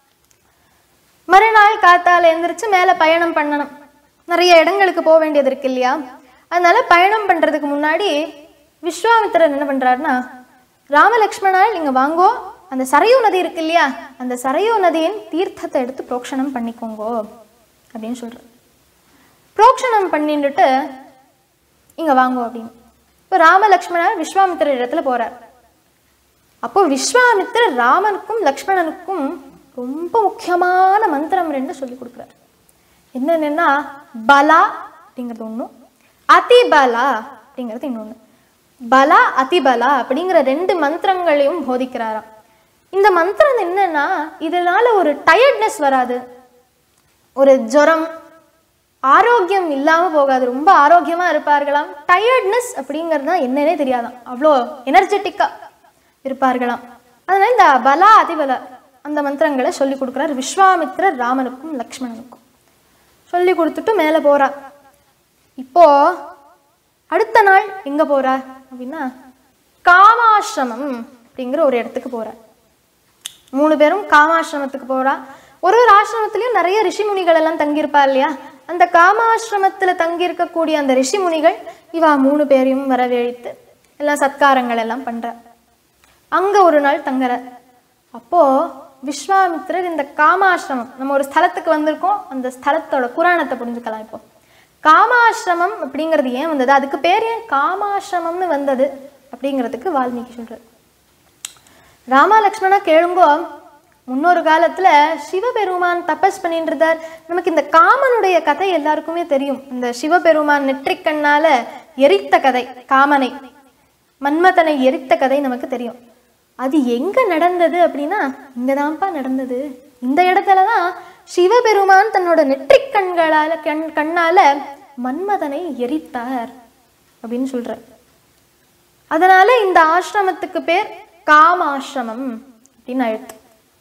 Speaker 1: மறுநாள் காத்தால எந்திரிச்சு மேலே பயணம் பண்ணணும் நிறைய இடங்களுக்கு போக வேண்டியது இருக்கு இல்லையா அதனால பயணம் பண்றதுக்கு முன்னாடி விஸ்வாமித்திரர் என்ன பண்றாருன்னா ராமலக்ஷ்மணால் நீங்க வாங்கோ அந்த சரையு நதி இருக்கு இல்லையா அந்த சரையு நதியின் தீர்த்தத்தை எடுத்து புரோக்ஷணம் பண்ணிக்கோங்கோ அப்படின்னு சொல்றாரு புரோக்ஷணம் பண்ணிட்டு இங்க வாங்கோ அப்படின்னு இப்போ ராமலக்ஷ்மணர் விஸ்வாமித்திரர் இடத்துல போறார் அப்போ விஸ்வாமித்திரர் ராமனுக்கும் லக்ஷ்மணனுக்கும் ரொம்ப முக்கியமான மந்திரம் ரெண்டு சொல்லி கொடுக்குறாரு என்னென்னா பலா அப்படிங்கிறது ஒன்றும் அதிபலா அப்படிங்கிறது இன்னொன்று பலா அதிபலா அப்படிங்கிற ரெண்டு மந்திரங்களையும் போதிக்கிறாராம் இந்த மந்திரம் என்னன்னா இதனால ஒரு டயர்ட்னஸ் வராது ஒரு ஜுரம் ஆரோக்கியம் இல்லாம போகாது ரொம்ப ஆரோக்கியமா இருப்பார்களாம் டயர்ட்னஸ் அப்படிங்கிறது தான் என்னன்னே தெரியாதாம் அவ்வளோ எனர்ஜெட்டிக்கா இருப்பார்களாம் அதனால இந்த பலா அதிபல அந்த மந்திரங்களை சொல்லி கொடுக்குறார் விஸ்வாமித்திரர் ராமனுக்கும் லக்ஷ்மணனுக்கும் சொல்லி கொடுத்துட்டு மேலே போறா இப்போ அடுத்த நாள் எங்க போறா அப்படின்னா காமாசிரமம் அப்படிங்கிற ஒரு இடத்துக்கு போறா மூணு பேரும் காமாசிரமத்துக்கு போறா ஒரு ஒரு ஆசிரமத்திலயும் நிறைய ரிஷிமுனிகள் எல்லாம் தங்கியிருப்பா இல்லையா அந்த காமாசிரமத்துல தங்கி இருக்கக்கூடிய அந்த ரிஷிமுனிகள் இவா மூணு பேரையும் வரவேழித்து எல்லாம் சத்காரங்கள் எல்லாம் பண்றா அங்க ஒரு நாள் தங்குற அப்போ விஸ்வாமித்திரர் இந்த காமாசிரமம் நம்ம ஒரு ஸ்தலத்துக்கு வந்திருக்கோம் அந்த ஸ்தலத்தோட புராணத்தை புரிஞ்சுக்கலாம் இப்போ காமாசிரமம் அப்படிங்கிறது ஏன் வந்தது அதுக்கு பேர் ஏன் காமாசிரமம்னு வந்தது அப்படிங்கிறதுக்கு வால்மீகி சொல்றாரு ராமா லக்ஷ்மணா கேளுங்கோ முன்னொரு காலத்துல சிவபெருமான் தபஸ் பண்ணிட்டு இருந்தார் நமக்கு இந்த காமனுடைய கதை எல்லாருக்குமே தெரியும் இந்த சிவபெருமான் நெற்றிக்கண்ணால எரித்த கதை காமனை மன்மதனை எரித்த கதை நமக்கு தெரியும் அது எங்க நடந்தது அப்படின்னா இங்கதான்ப்பா நடந்தது இந்த இடத்துல தான் சிவபெருமான் தன்னோட நெற்றிக் கண்களால கண் கண்ணால மன்மதனை எரித்தார் அப்படின்னு சொல்றார் அதனால இந்த ஆசிரமத்துக்கு பேர் காமாசிரமம் அப்படின்னு அழுத்து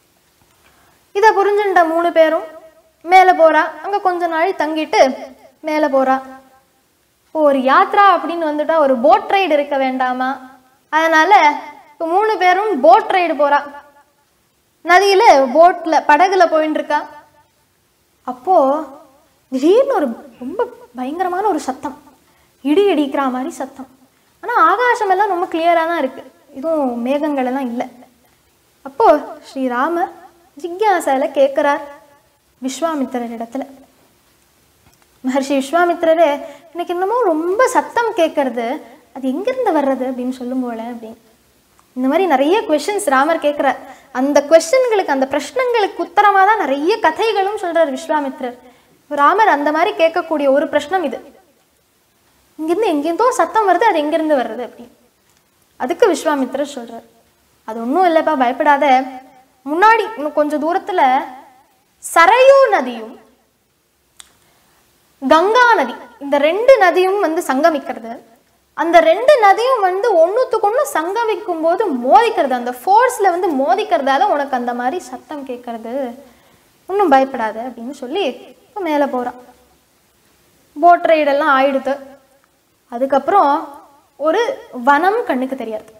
Speaker 1: இதை புரிஞ்சுட்ட மூணு பேரும் மேலே போறா அங்க கொஞ்ச நாள் தங்கிட்டு மேலே போறா இப்போ ஒரு யாத்ரா அப்படின்னு வந்துட்டா ஒரு போட் ரைடு இருக்க வேண்டாமா அதனால இப்போ மூணு பேரும் போட் ரைடு போறா நதியில போட்ல படகுல போயின்னு இருக்கா அப்போ திடீர்னு ஒரு ரொம்ப பயங்கரமான ஒரு சத்தம் இடி இடிக்கிற மாதிரி சத்தம் ஆனா ஆகாசம் எல்லாம் ரொம்ப கிளியரா தான் இருக்கு எதுவும் மேகங்கள் எல்லாம் இல்லை அப்போ ஸ்ரீராமர் ஜிக்யாசால கேட்கிறார் விஸ்வாமித்திரர் இடத்துல மகர்ஷி விஸ்வாமித்திரரே எனக்கு என்னமோ ரொம்ப சத்தம் கேட்கறது அது எங்கிருந்து வர்றது அப்படின்னு சொல்லுங்களேன் அப்படின்னு இந்த மாதிரி நிறைய கொஷின்ஸ் ராமர் கேட்குறார் அந்த கொஸ்டின்களுக்கு அந்த பிரश्னங்களுக்கு உத்தரமாக தான் நிறைய கதைகளும் சொல்றார் விஸ்வாமித்திரர் ராமர் அந்த மாதிரி கேட்கக்கூடிய ஒரு பிரश्னம் இது இங்கிருந்து எங்கேருந்தோ சத்தம் வருது அது எங்கிருந்து வர்றது அப்படின்னு அதுக்கு விஸ்வாமித்திரர் சொல்றார் அது ஒன்றும் இல்லைப்பா பயப்படாத முன்னாடி இன்னும் கொஞ்சம் தூரத்துல சரையூ நதியும் கங்கா நதி இந்த ரெண்டு நதியும் வந்து சங்கமிக்கிறது அந்த ரெண்டு நதியும் வந்து ஒன்றுத்துக்கு ஒன்று சங்கமிக்கும் போது மோதிக்கிறது அந்த ஃபோர்ஸில் வந்து மோதிக்கிறதால உனக்கு அந்த மாதிரி சத்தம் கேட்கறது ஒன்றும் பயப்படாத அப்படின்னு சொல்லி இப்போ மேலே போகிறான் போட் ரைடெல்லாம் ஆயிடுது அதுக்கப்புறம் ஒரு வனம் கண்ணுக்கு தெரியாது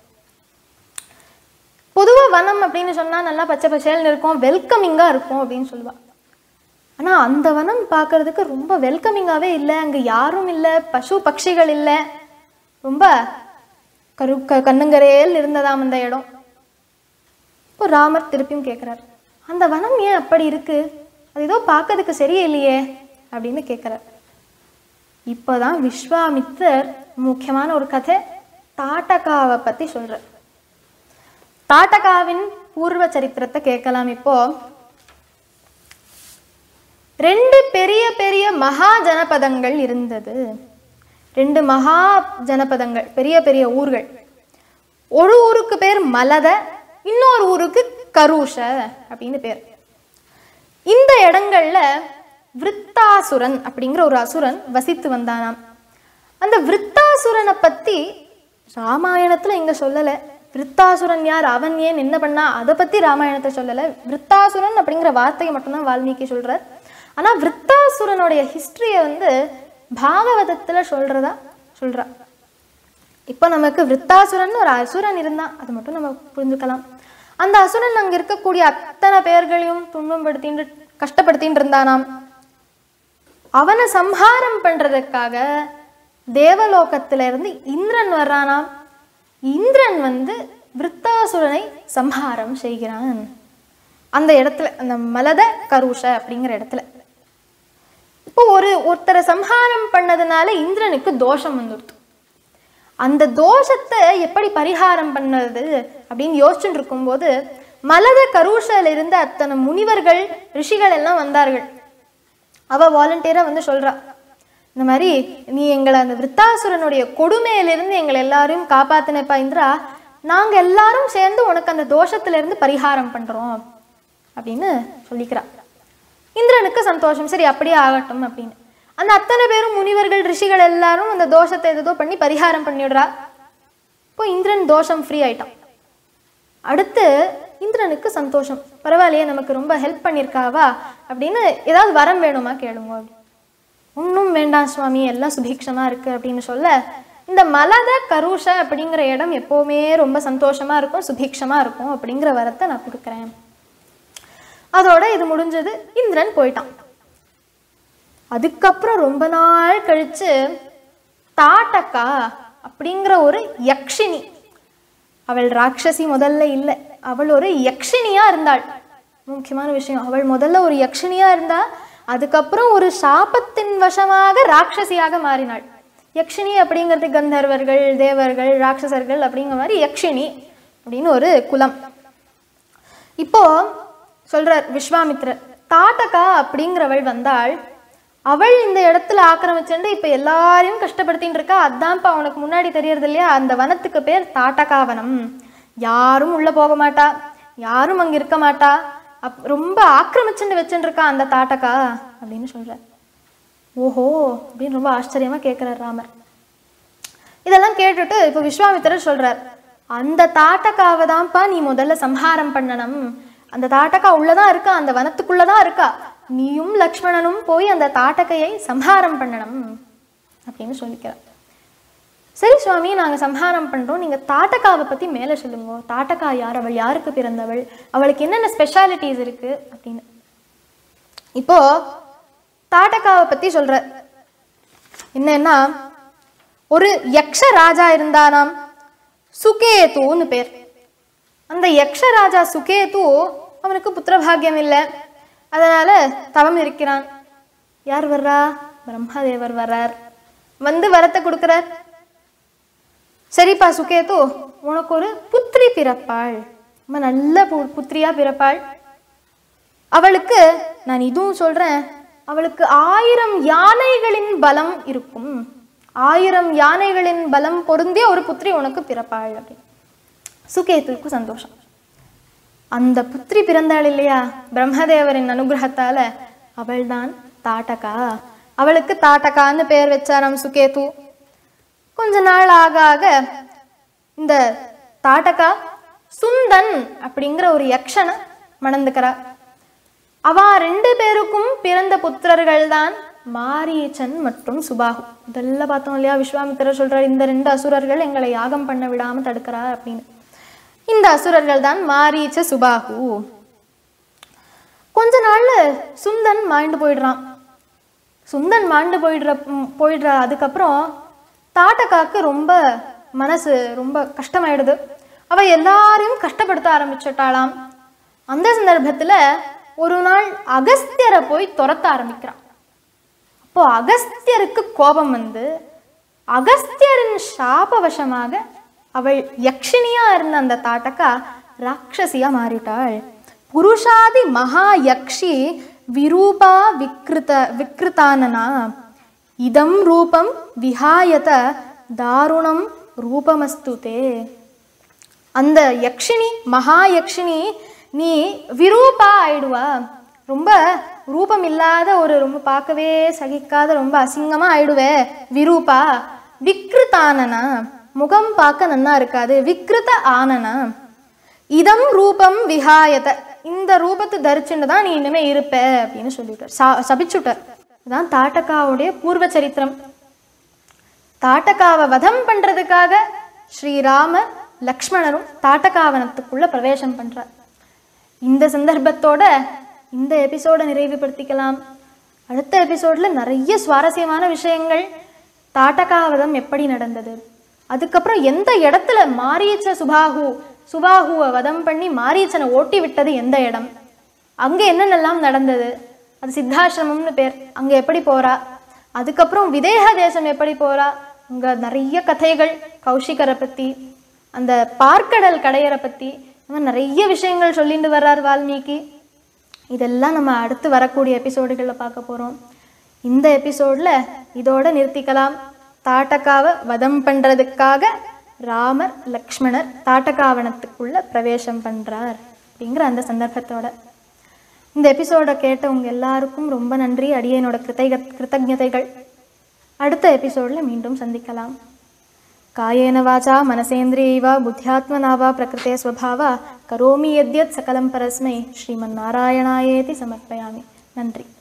Speaker 1: பொதுவாக வனம் அப்படின்னு சொன்னால் நல்லா பச்சை பச்சைன்னு இருக்கும் வெல்கமிங்காக இருக்கும் அப்படின்னு சொல்லுவா ஆனால் அந்த வனம் பார்க்கறதுக்கு ரொம்ப வெல்கமிங்காகவே இல்லை அங்கே யாரும் இல்லை பசு பட்சிகள் இல்லை ரொம்ப கரு க கண்ணுங்கரேல் இருந்ததாம் அந்த இடம் இப்போ ராமர் திருப்பியும் கேட்குறாரு அந்த வனம் ஏன் அப்படி இருக்கு அது ஏதோ பார்க்கறதுக்கு சரியில்லையே அப்படின்னு கேட்குறாரு இப்போதான் விஸ்வாமித்தர் முக்கியமான ஒரு கதை தாட்டகாவை பற்றி சொல்கிறார் தாட்டகாவின் பூர்வ சரித்திரத்தை கேட்கலாம் இப்போ ரெண்டு பெரிய பெரிய மகா ஜனபதங்கள் இருந்தது ரெண்டு மகா ஜனபதங்கள் பெரிய பெரிய ஊர்கள் ஒரு ஊருக்கு பேர் மலத இன்னொரு ஊருக்கு கருஷ அப்படின்னு பேர் இந்த இடங்கள்ல விருத்தாசுரன் அப்படிங்கிற ஒரு அசுரன் வசித்து வந்தானாம் அந்த விருத்தாசுரனை பத்தி ராமாயணத்துல இங்க சொல்லலை விருத்தாசுரன் யார் அவன் ஏன் என்ன பண்ணா அதை பத்தி ராமாயணத்தை சொல்லலை விருத்தாசுரன் அப்படிங்கிற வார்த்தையை மட்டும்தான் வால்மீகி சொல்றார் ஆனா விருத்தாசுரனுடைய ஹிஸ்டரியை வந்து பாகவதத்துல சொல்றதா சொல்றா இப்போ நமக்கு விருத்தாசுரன் ஒரு அசுரன் இருந்தான் அதை மட்டும் நம்ம புரிஞ்சுக்கலாம் அந்த அசுரன் அங்க இருக்கக்கூடிய அத்தனை பேர்களையும் துன்பப்படுத்தின்னு கஷ்டப்படுத்தின்னு இருந்தானாம் அவனை சம்ஹாரம் பண்றதுக்காக தேவலோகத்துல இருந்து இந்திரன் வர்றானாம் இந்திரன் வந்து விருத்தாசுரனை சம்ஹாரம் செய்கிறான் அந்த இடத்துல அந்த மலத கருஷ அப்படிங்கிற இடத்துல இப்போ ஒரு ஒருத்தரை சம்ஹாரம் பண்ணதுனால இந்திரனுக்கு தோஷம் வந்துடுது அந்த தோஷத்தை எப்படி பரிகாரம் பண்ணது அப்படின்னு யோசிச்சுட்டு இருக்கும்போது மலத கருஷல இருந்த அத்தனை முனிவர்கள் ரிஷிகள் எல்லாம் வந்தார்கள் அவ வாலண்டியரா வந்து சொல்றா இந்த மாதிரி நீ எங்களை அந்த விருத்தாசுரனுடைய கொடுமையிலிருந்து எங்களை எல்லாரையும் காப்பாத்தினப்பா இந்திரா நாங்க எல்லாரும் சேர்ந்து உனக்கு அந்த தோஷத்துல இருந்து பரிகாரம் பண்றோம் அப்படின்னு சொல்லிக்கிறா இந்திரனுக்கு சந்தோஷம் சரி அப்படியே ஆகட்டும் அப்படின்னு அந்த அத்தனை பேரும் முனிவர்கள் ரிஷிகள் எல்லாரும் அந்த தோஷத்தை ஏதோ பண்ணி பரிகாரம் பண்ணிடுறா இப்போ இந்திரன் தோஷம் ஃப்ரீ ஆயிட்டான் அடுத்து இந்திரனுக்கு சந்தோஷம் பரவாயில்லையே நமக்கு ரொம்ப ஹெல்ப் பண்ணியிருக்காவா அப்படின்னு ஏதாவது வரம் வேணுமா கேளுங்க அப்படி. ஒன்றும் வேண்டாம் சுவாமி எல்லாம் சுபீக்ஷமா இருக்கு அப்படின்னு சொல்ல இந்த மலத கருஷ அப்படிங்கிற இடம் எப்போவுமே ரொம்ப சந்தோஷமா இருக்கும் சுபீக்ஷமா இருக்கும் அப்படிங்கிற வரத்தை நான் கொடுக்குறேன் அதோட இது முடிஞ்சது இந்திரன் போயிட்டான் அதுக்கப்புறம் ரொம்ப நாள் கழிச்சு தாட்டக்கா அப்படிங்கிற ஒரு யக்ஷினி அவள் ராட்சசி முதல்ல இல்லை அவள் ஒரு யக்ஷினியா இருந்தாள் முக்கியமான விஷயம் அவள் முதல்ல ஒரு யக்ஷினியா இருந்தா அதுக்கப்புறம் ஒரு சாபத்தின் வசமாக ராட்சசியாக மாறினாள் யக்ஷினி அப்படிங்கிறது கந்தர்வர்கள் தேவர்கள் ராட்சசர்கள் அப்படிங்கிற மாதிரி யக்ஷினி அப்படின்னு ஒரு குலம் இப்போ சொல்றார் விஸ்வாமித்ரர் தாட்டகா அப்படிங்கிறவள் வந்தாள் அவள் இந்த இடத்துல ஆக்கிரமிச்சுட்டு இப்ப எல்லாரையும் கஷ்டப்படுத்தின்னு இருக்கா அதான்ப்பா உனக்கு முன்னாடி தெரியறது இல்லையா அந்த வனத்துக்கு பேர் தாட்டகா வனம் யாரும் உள்ள போக மாட்டா யாரும் அங்க இருக்க மாட்டா அப் ரொம்ப ஆக்கிரமிச்சுட்டு வச்சுட்டு இருக்கா அந்த தாட்டகா அப்படின்னு சொல்றார் ஓஹோ அப்படின்னு ரொம்ப ஆச்சரியமா கேட்கிறார் ராமர் இதெல்லாம் கேட்டுட்டு இப்போ விஸ்வாமித்திரர் சொல்றார் அந்த தாட்டக்காவை தான்ப்பா நீ முதல்ல சம்ஹாரம் பண்ணணும் அந்த தாட்டக்கா உள்ளதான் இருக்கா அந்த வனத்துக்குள்ளதான் இருக்கா நீயும் லக்ஷ்மணனும் போய் அந்த தாட்டக்கையை சம்ஹாரம் பண்ணணும் அப்படின்னு சொல்லிக்கிறார் சரி சுவாமி நாங்க சம்ஹாரம் பண்றோம் நீங்க தாட்டக்காவை பத்தி மேல சொல்லுங்க தாட்டக்கா யார் அவள் யாருக்கு பிறந்தவள் அவளுக்கு என்னென்ன ஸ்பெஷாலிட்டிஸ் இருக்கு அப்படின்னு இப்போ தாட்டக்காவை பத்தி சொல்ற என்னன்னா ஒரு யக்ஷ ராஜா இருந்தானாம் சுகேதுன்னு பேர் அந்த யக்ஷ ராஜா சுகேது அவனுக்கு புத்திரபாகியம் இல்லை அதனால தவம் இருக்கிறான் யார் வர்றா பிரம்மதேவர் வர்றார் வந்து வரத்தை கொடுக்கிறார் சரிப்பா சுகேது உனக்கு ஒரு புத்திரி பிறப்பாள் ரொம்ப நல்ல பு- புத்திரியா பிறப்பாள் அவளுக்கு நான் இதுவும் சொல்றேன் அவளுக்கு ஆயிரம் யானைகளின் பலம் இருக்கும் ஆயிரம் யானைகளின் பலம் பொருந்திய ஒரு புத்திரி உனக்கு பிறப்பாள் அப்படின்னு சுகேத்துக்கு சந்தோஷம் அந்த புத்திரி பிறந்தாள் இல்லையா பிரம்மதேவரின் அனுகிரகத்தால அவள்தான் தாட்டகா அவளுக்கு தாட்டகான்னு பேர் வச்சாராம் சுகேது கொஞ்ச நாள் ஆக ஆக இந்த தாட்டகா சுந்தன் அப்படிங்கிற ஒரு யக்ஷனை மணந்துக்கிறா அவ ரெண்டு பேருக்கும் பிறந்த புத்திரர்கள் தான் மாரீச்சன் மற்றும் சுபாகு இதெல்லாம் பார்த்தோம் இல்லையா விஸ்வாமித்திரர் சொல்றார் இந்த ரெண்டு அசுரர்கள் எங்களை யாகம் பண்ண விடாம தடுக்கிறார் அப்படின்னு இந்த அசுரர்கள் தான் மாரீச்ச சுபாகு கொஞ்ச நாள்ல சுந்தன் மாண்டு போயிடுறான் சுந்தன் மாண்டு போயிடுற ம், போயிடுற அதுக்கப்புறம் தாட்டக்காக்கு ரொம்ப மனசு ரொம்ப கஷ்டமாயிடுது அவ எல்லாரையும் கஷ்டப்படுத்த ஆரம்பிச்சுட்டாளாம் அந்த சந்தர்ப்பத்துல ஒரு நாள் அகஸ்தியரை போய் துரத்த ஆரம்பிக்கிறான் அப்போ அகஸ்தியருக்கு கோபம் வந்து அகஸ்தியரின் சாபவசமாக அவள் யக்ஷினியா இருந்த அந்த தாட்டக்கா ராட்சசியா மாறிட்டாள் புருஷாதி மகா யக்ஷி விரூபா விக்ருத விக்ருதானனா இதம் ரூபம் விஹாயத தாருணம் ரூபமஸ்துதே அந்த யக்ஷினி மகா யக்ஷினி நீ விரூபா ஆயிடுவா ரொம்ப ரூபம் இல்லாத ஒரு ரொம்ப பார்க்கவே சகிக்காத ரொம்ப அசிங்கமா ஆயிடுவே விரூபா விக்ருதானனா முகம் பார்க்க நன்னா இருக்காது விக்ருத ஆனன இதம் ரூபம் விஹாயத இந்த ரூபத்தை தரிச்சுட்டு தான் நீ இனிமே இருப்ப அப்படின்னு சொல்லிவிட்டார் சா சபிச்சுட்டார் இதான் தாட்டகாவுடைய பூர்வ சரித்திரம் தாட்டகாவை வதம் பண்றதுக்காக ஸ்ரீராம லக்ஷ்மணரும் தாட்டகாவனத்துக்குள்ள பிரவேசம் பண்றார் இந்த சந்தர்ப்பத்தோட இந்த எபிசோட நிறைவுபடுத்திக்கலாம் அடுத்த எபிசோட்ல நிறைய சுவாரஸ்யமான விஷயங்கள் தாட்டகாவதம் எப்படி நடந்தது அதுக்கப்புறம் எந்த இடத்துல மாரீச்ச சுபாகு சுபாகுவை வதம் பண்ணி மாரீச்சனை ஓட்டி விட்டது எந்த இடம் அங்க என்னென்னலாம் நடந்தது அது சித்தாசிரமம்னு பேர் அங்க எப்படி போறா அதுக்கப்புறம் விதேக தேசம் எப்படி போறா அங்க நிறைய கதைகள் கௌஷிகரை பத்தி அந்த பார்க்கடல் கடையரை பத்தி இந்த மாதிரி நிறைய விஷயங்கள் சொல்லிட்டு வர்றார் வால்மீகி இதெல்லாம் நம்ம அடுத்து வரக்கூடிய எபிசோடுகளில் பார்க்க போகிறோம் இந்த எபிசோடில் இதோட நிறுத்திக்கலாம் தாட்டகாவை வதம் பண்ணுறதுக்காக ராமர் லக்ஷ்மணர் தாட்டகாவனத்துக்குள்ள பிரவேசம் பண்ணுறார் அப்படிங்கிற அந்த சந்தர்ப்பத்தோட இந்த எபிசோடை கேட்டவங்க எல்லாருக்கும் ரொம்ப நன்றி அடியேனோட கிருத்தக கிருத்தஜதைகள் அடுத்த எபிசோடில் மீண்டும் சந்திக்கலாம் कायेन वाचा मनसेन्द्रियैव बुद्ध्यात्मना वा प्रकृते स्वभावा करोमि यद्यत् सकलं परस्मै श्रीमन्नारायणायेति समर्पयामि नन्त्रि